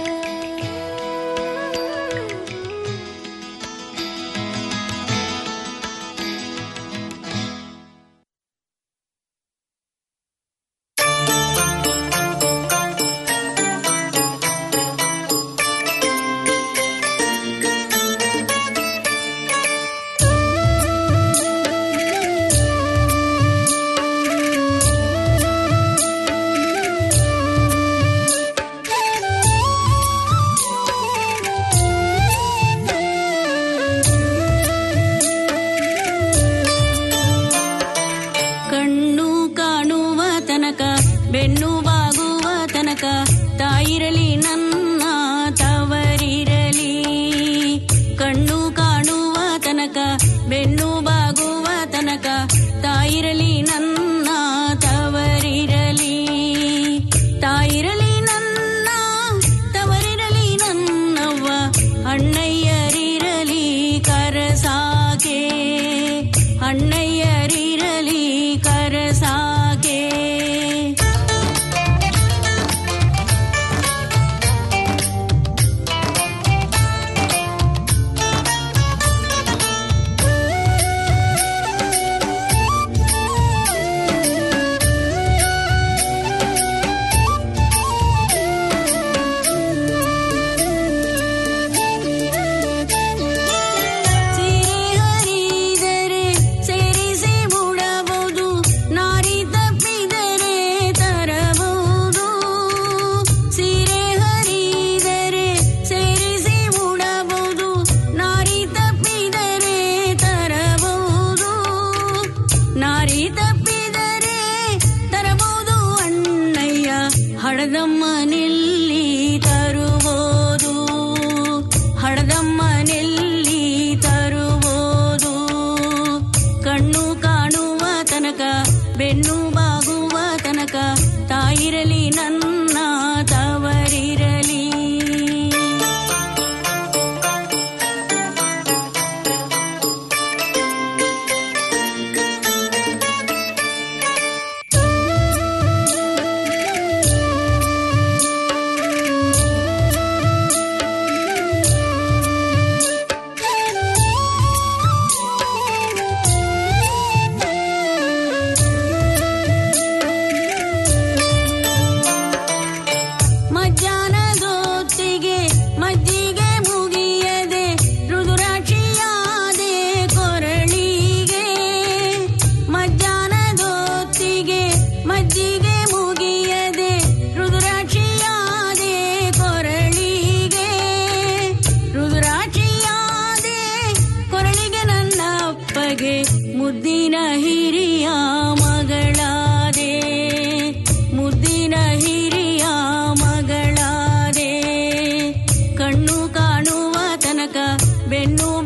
ಮುದ್ದಿನ ಹಿರಿಯ ಮಗಳಾದೆ ಮುದ್ದಿನ ಹಿರಿಯ ಮಗಳಾದೆ ಕಣ್ಣು ಕಾಣುವ ತನಕ ಬೆನ್ನು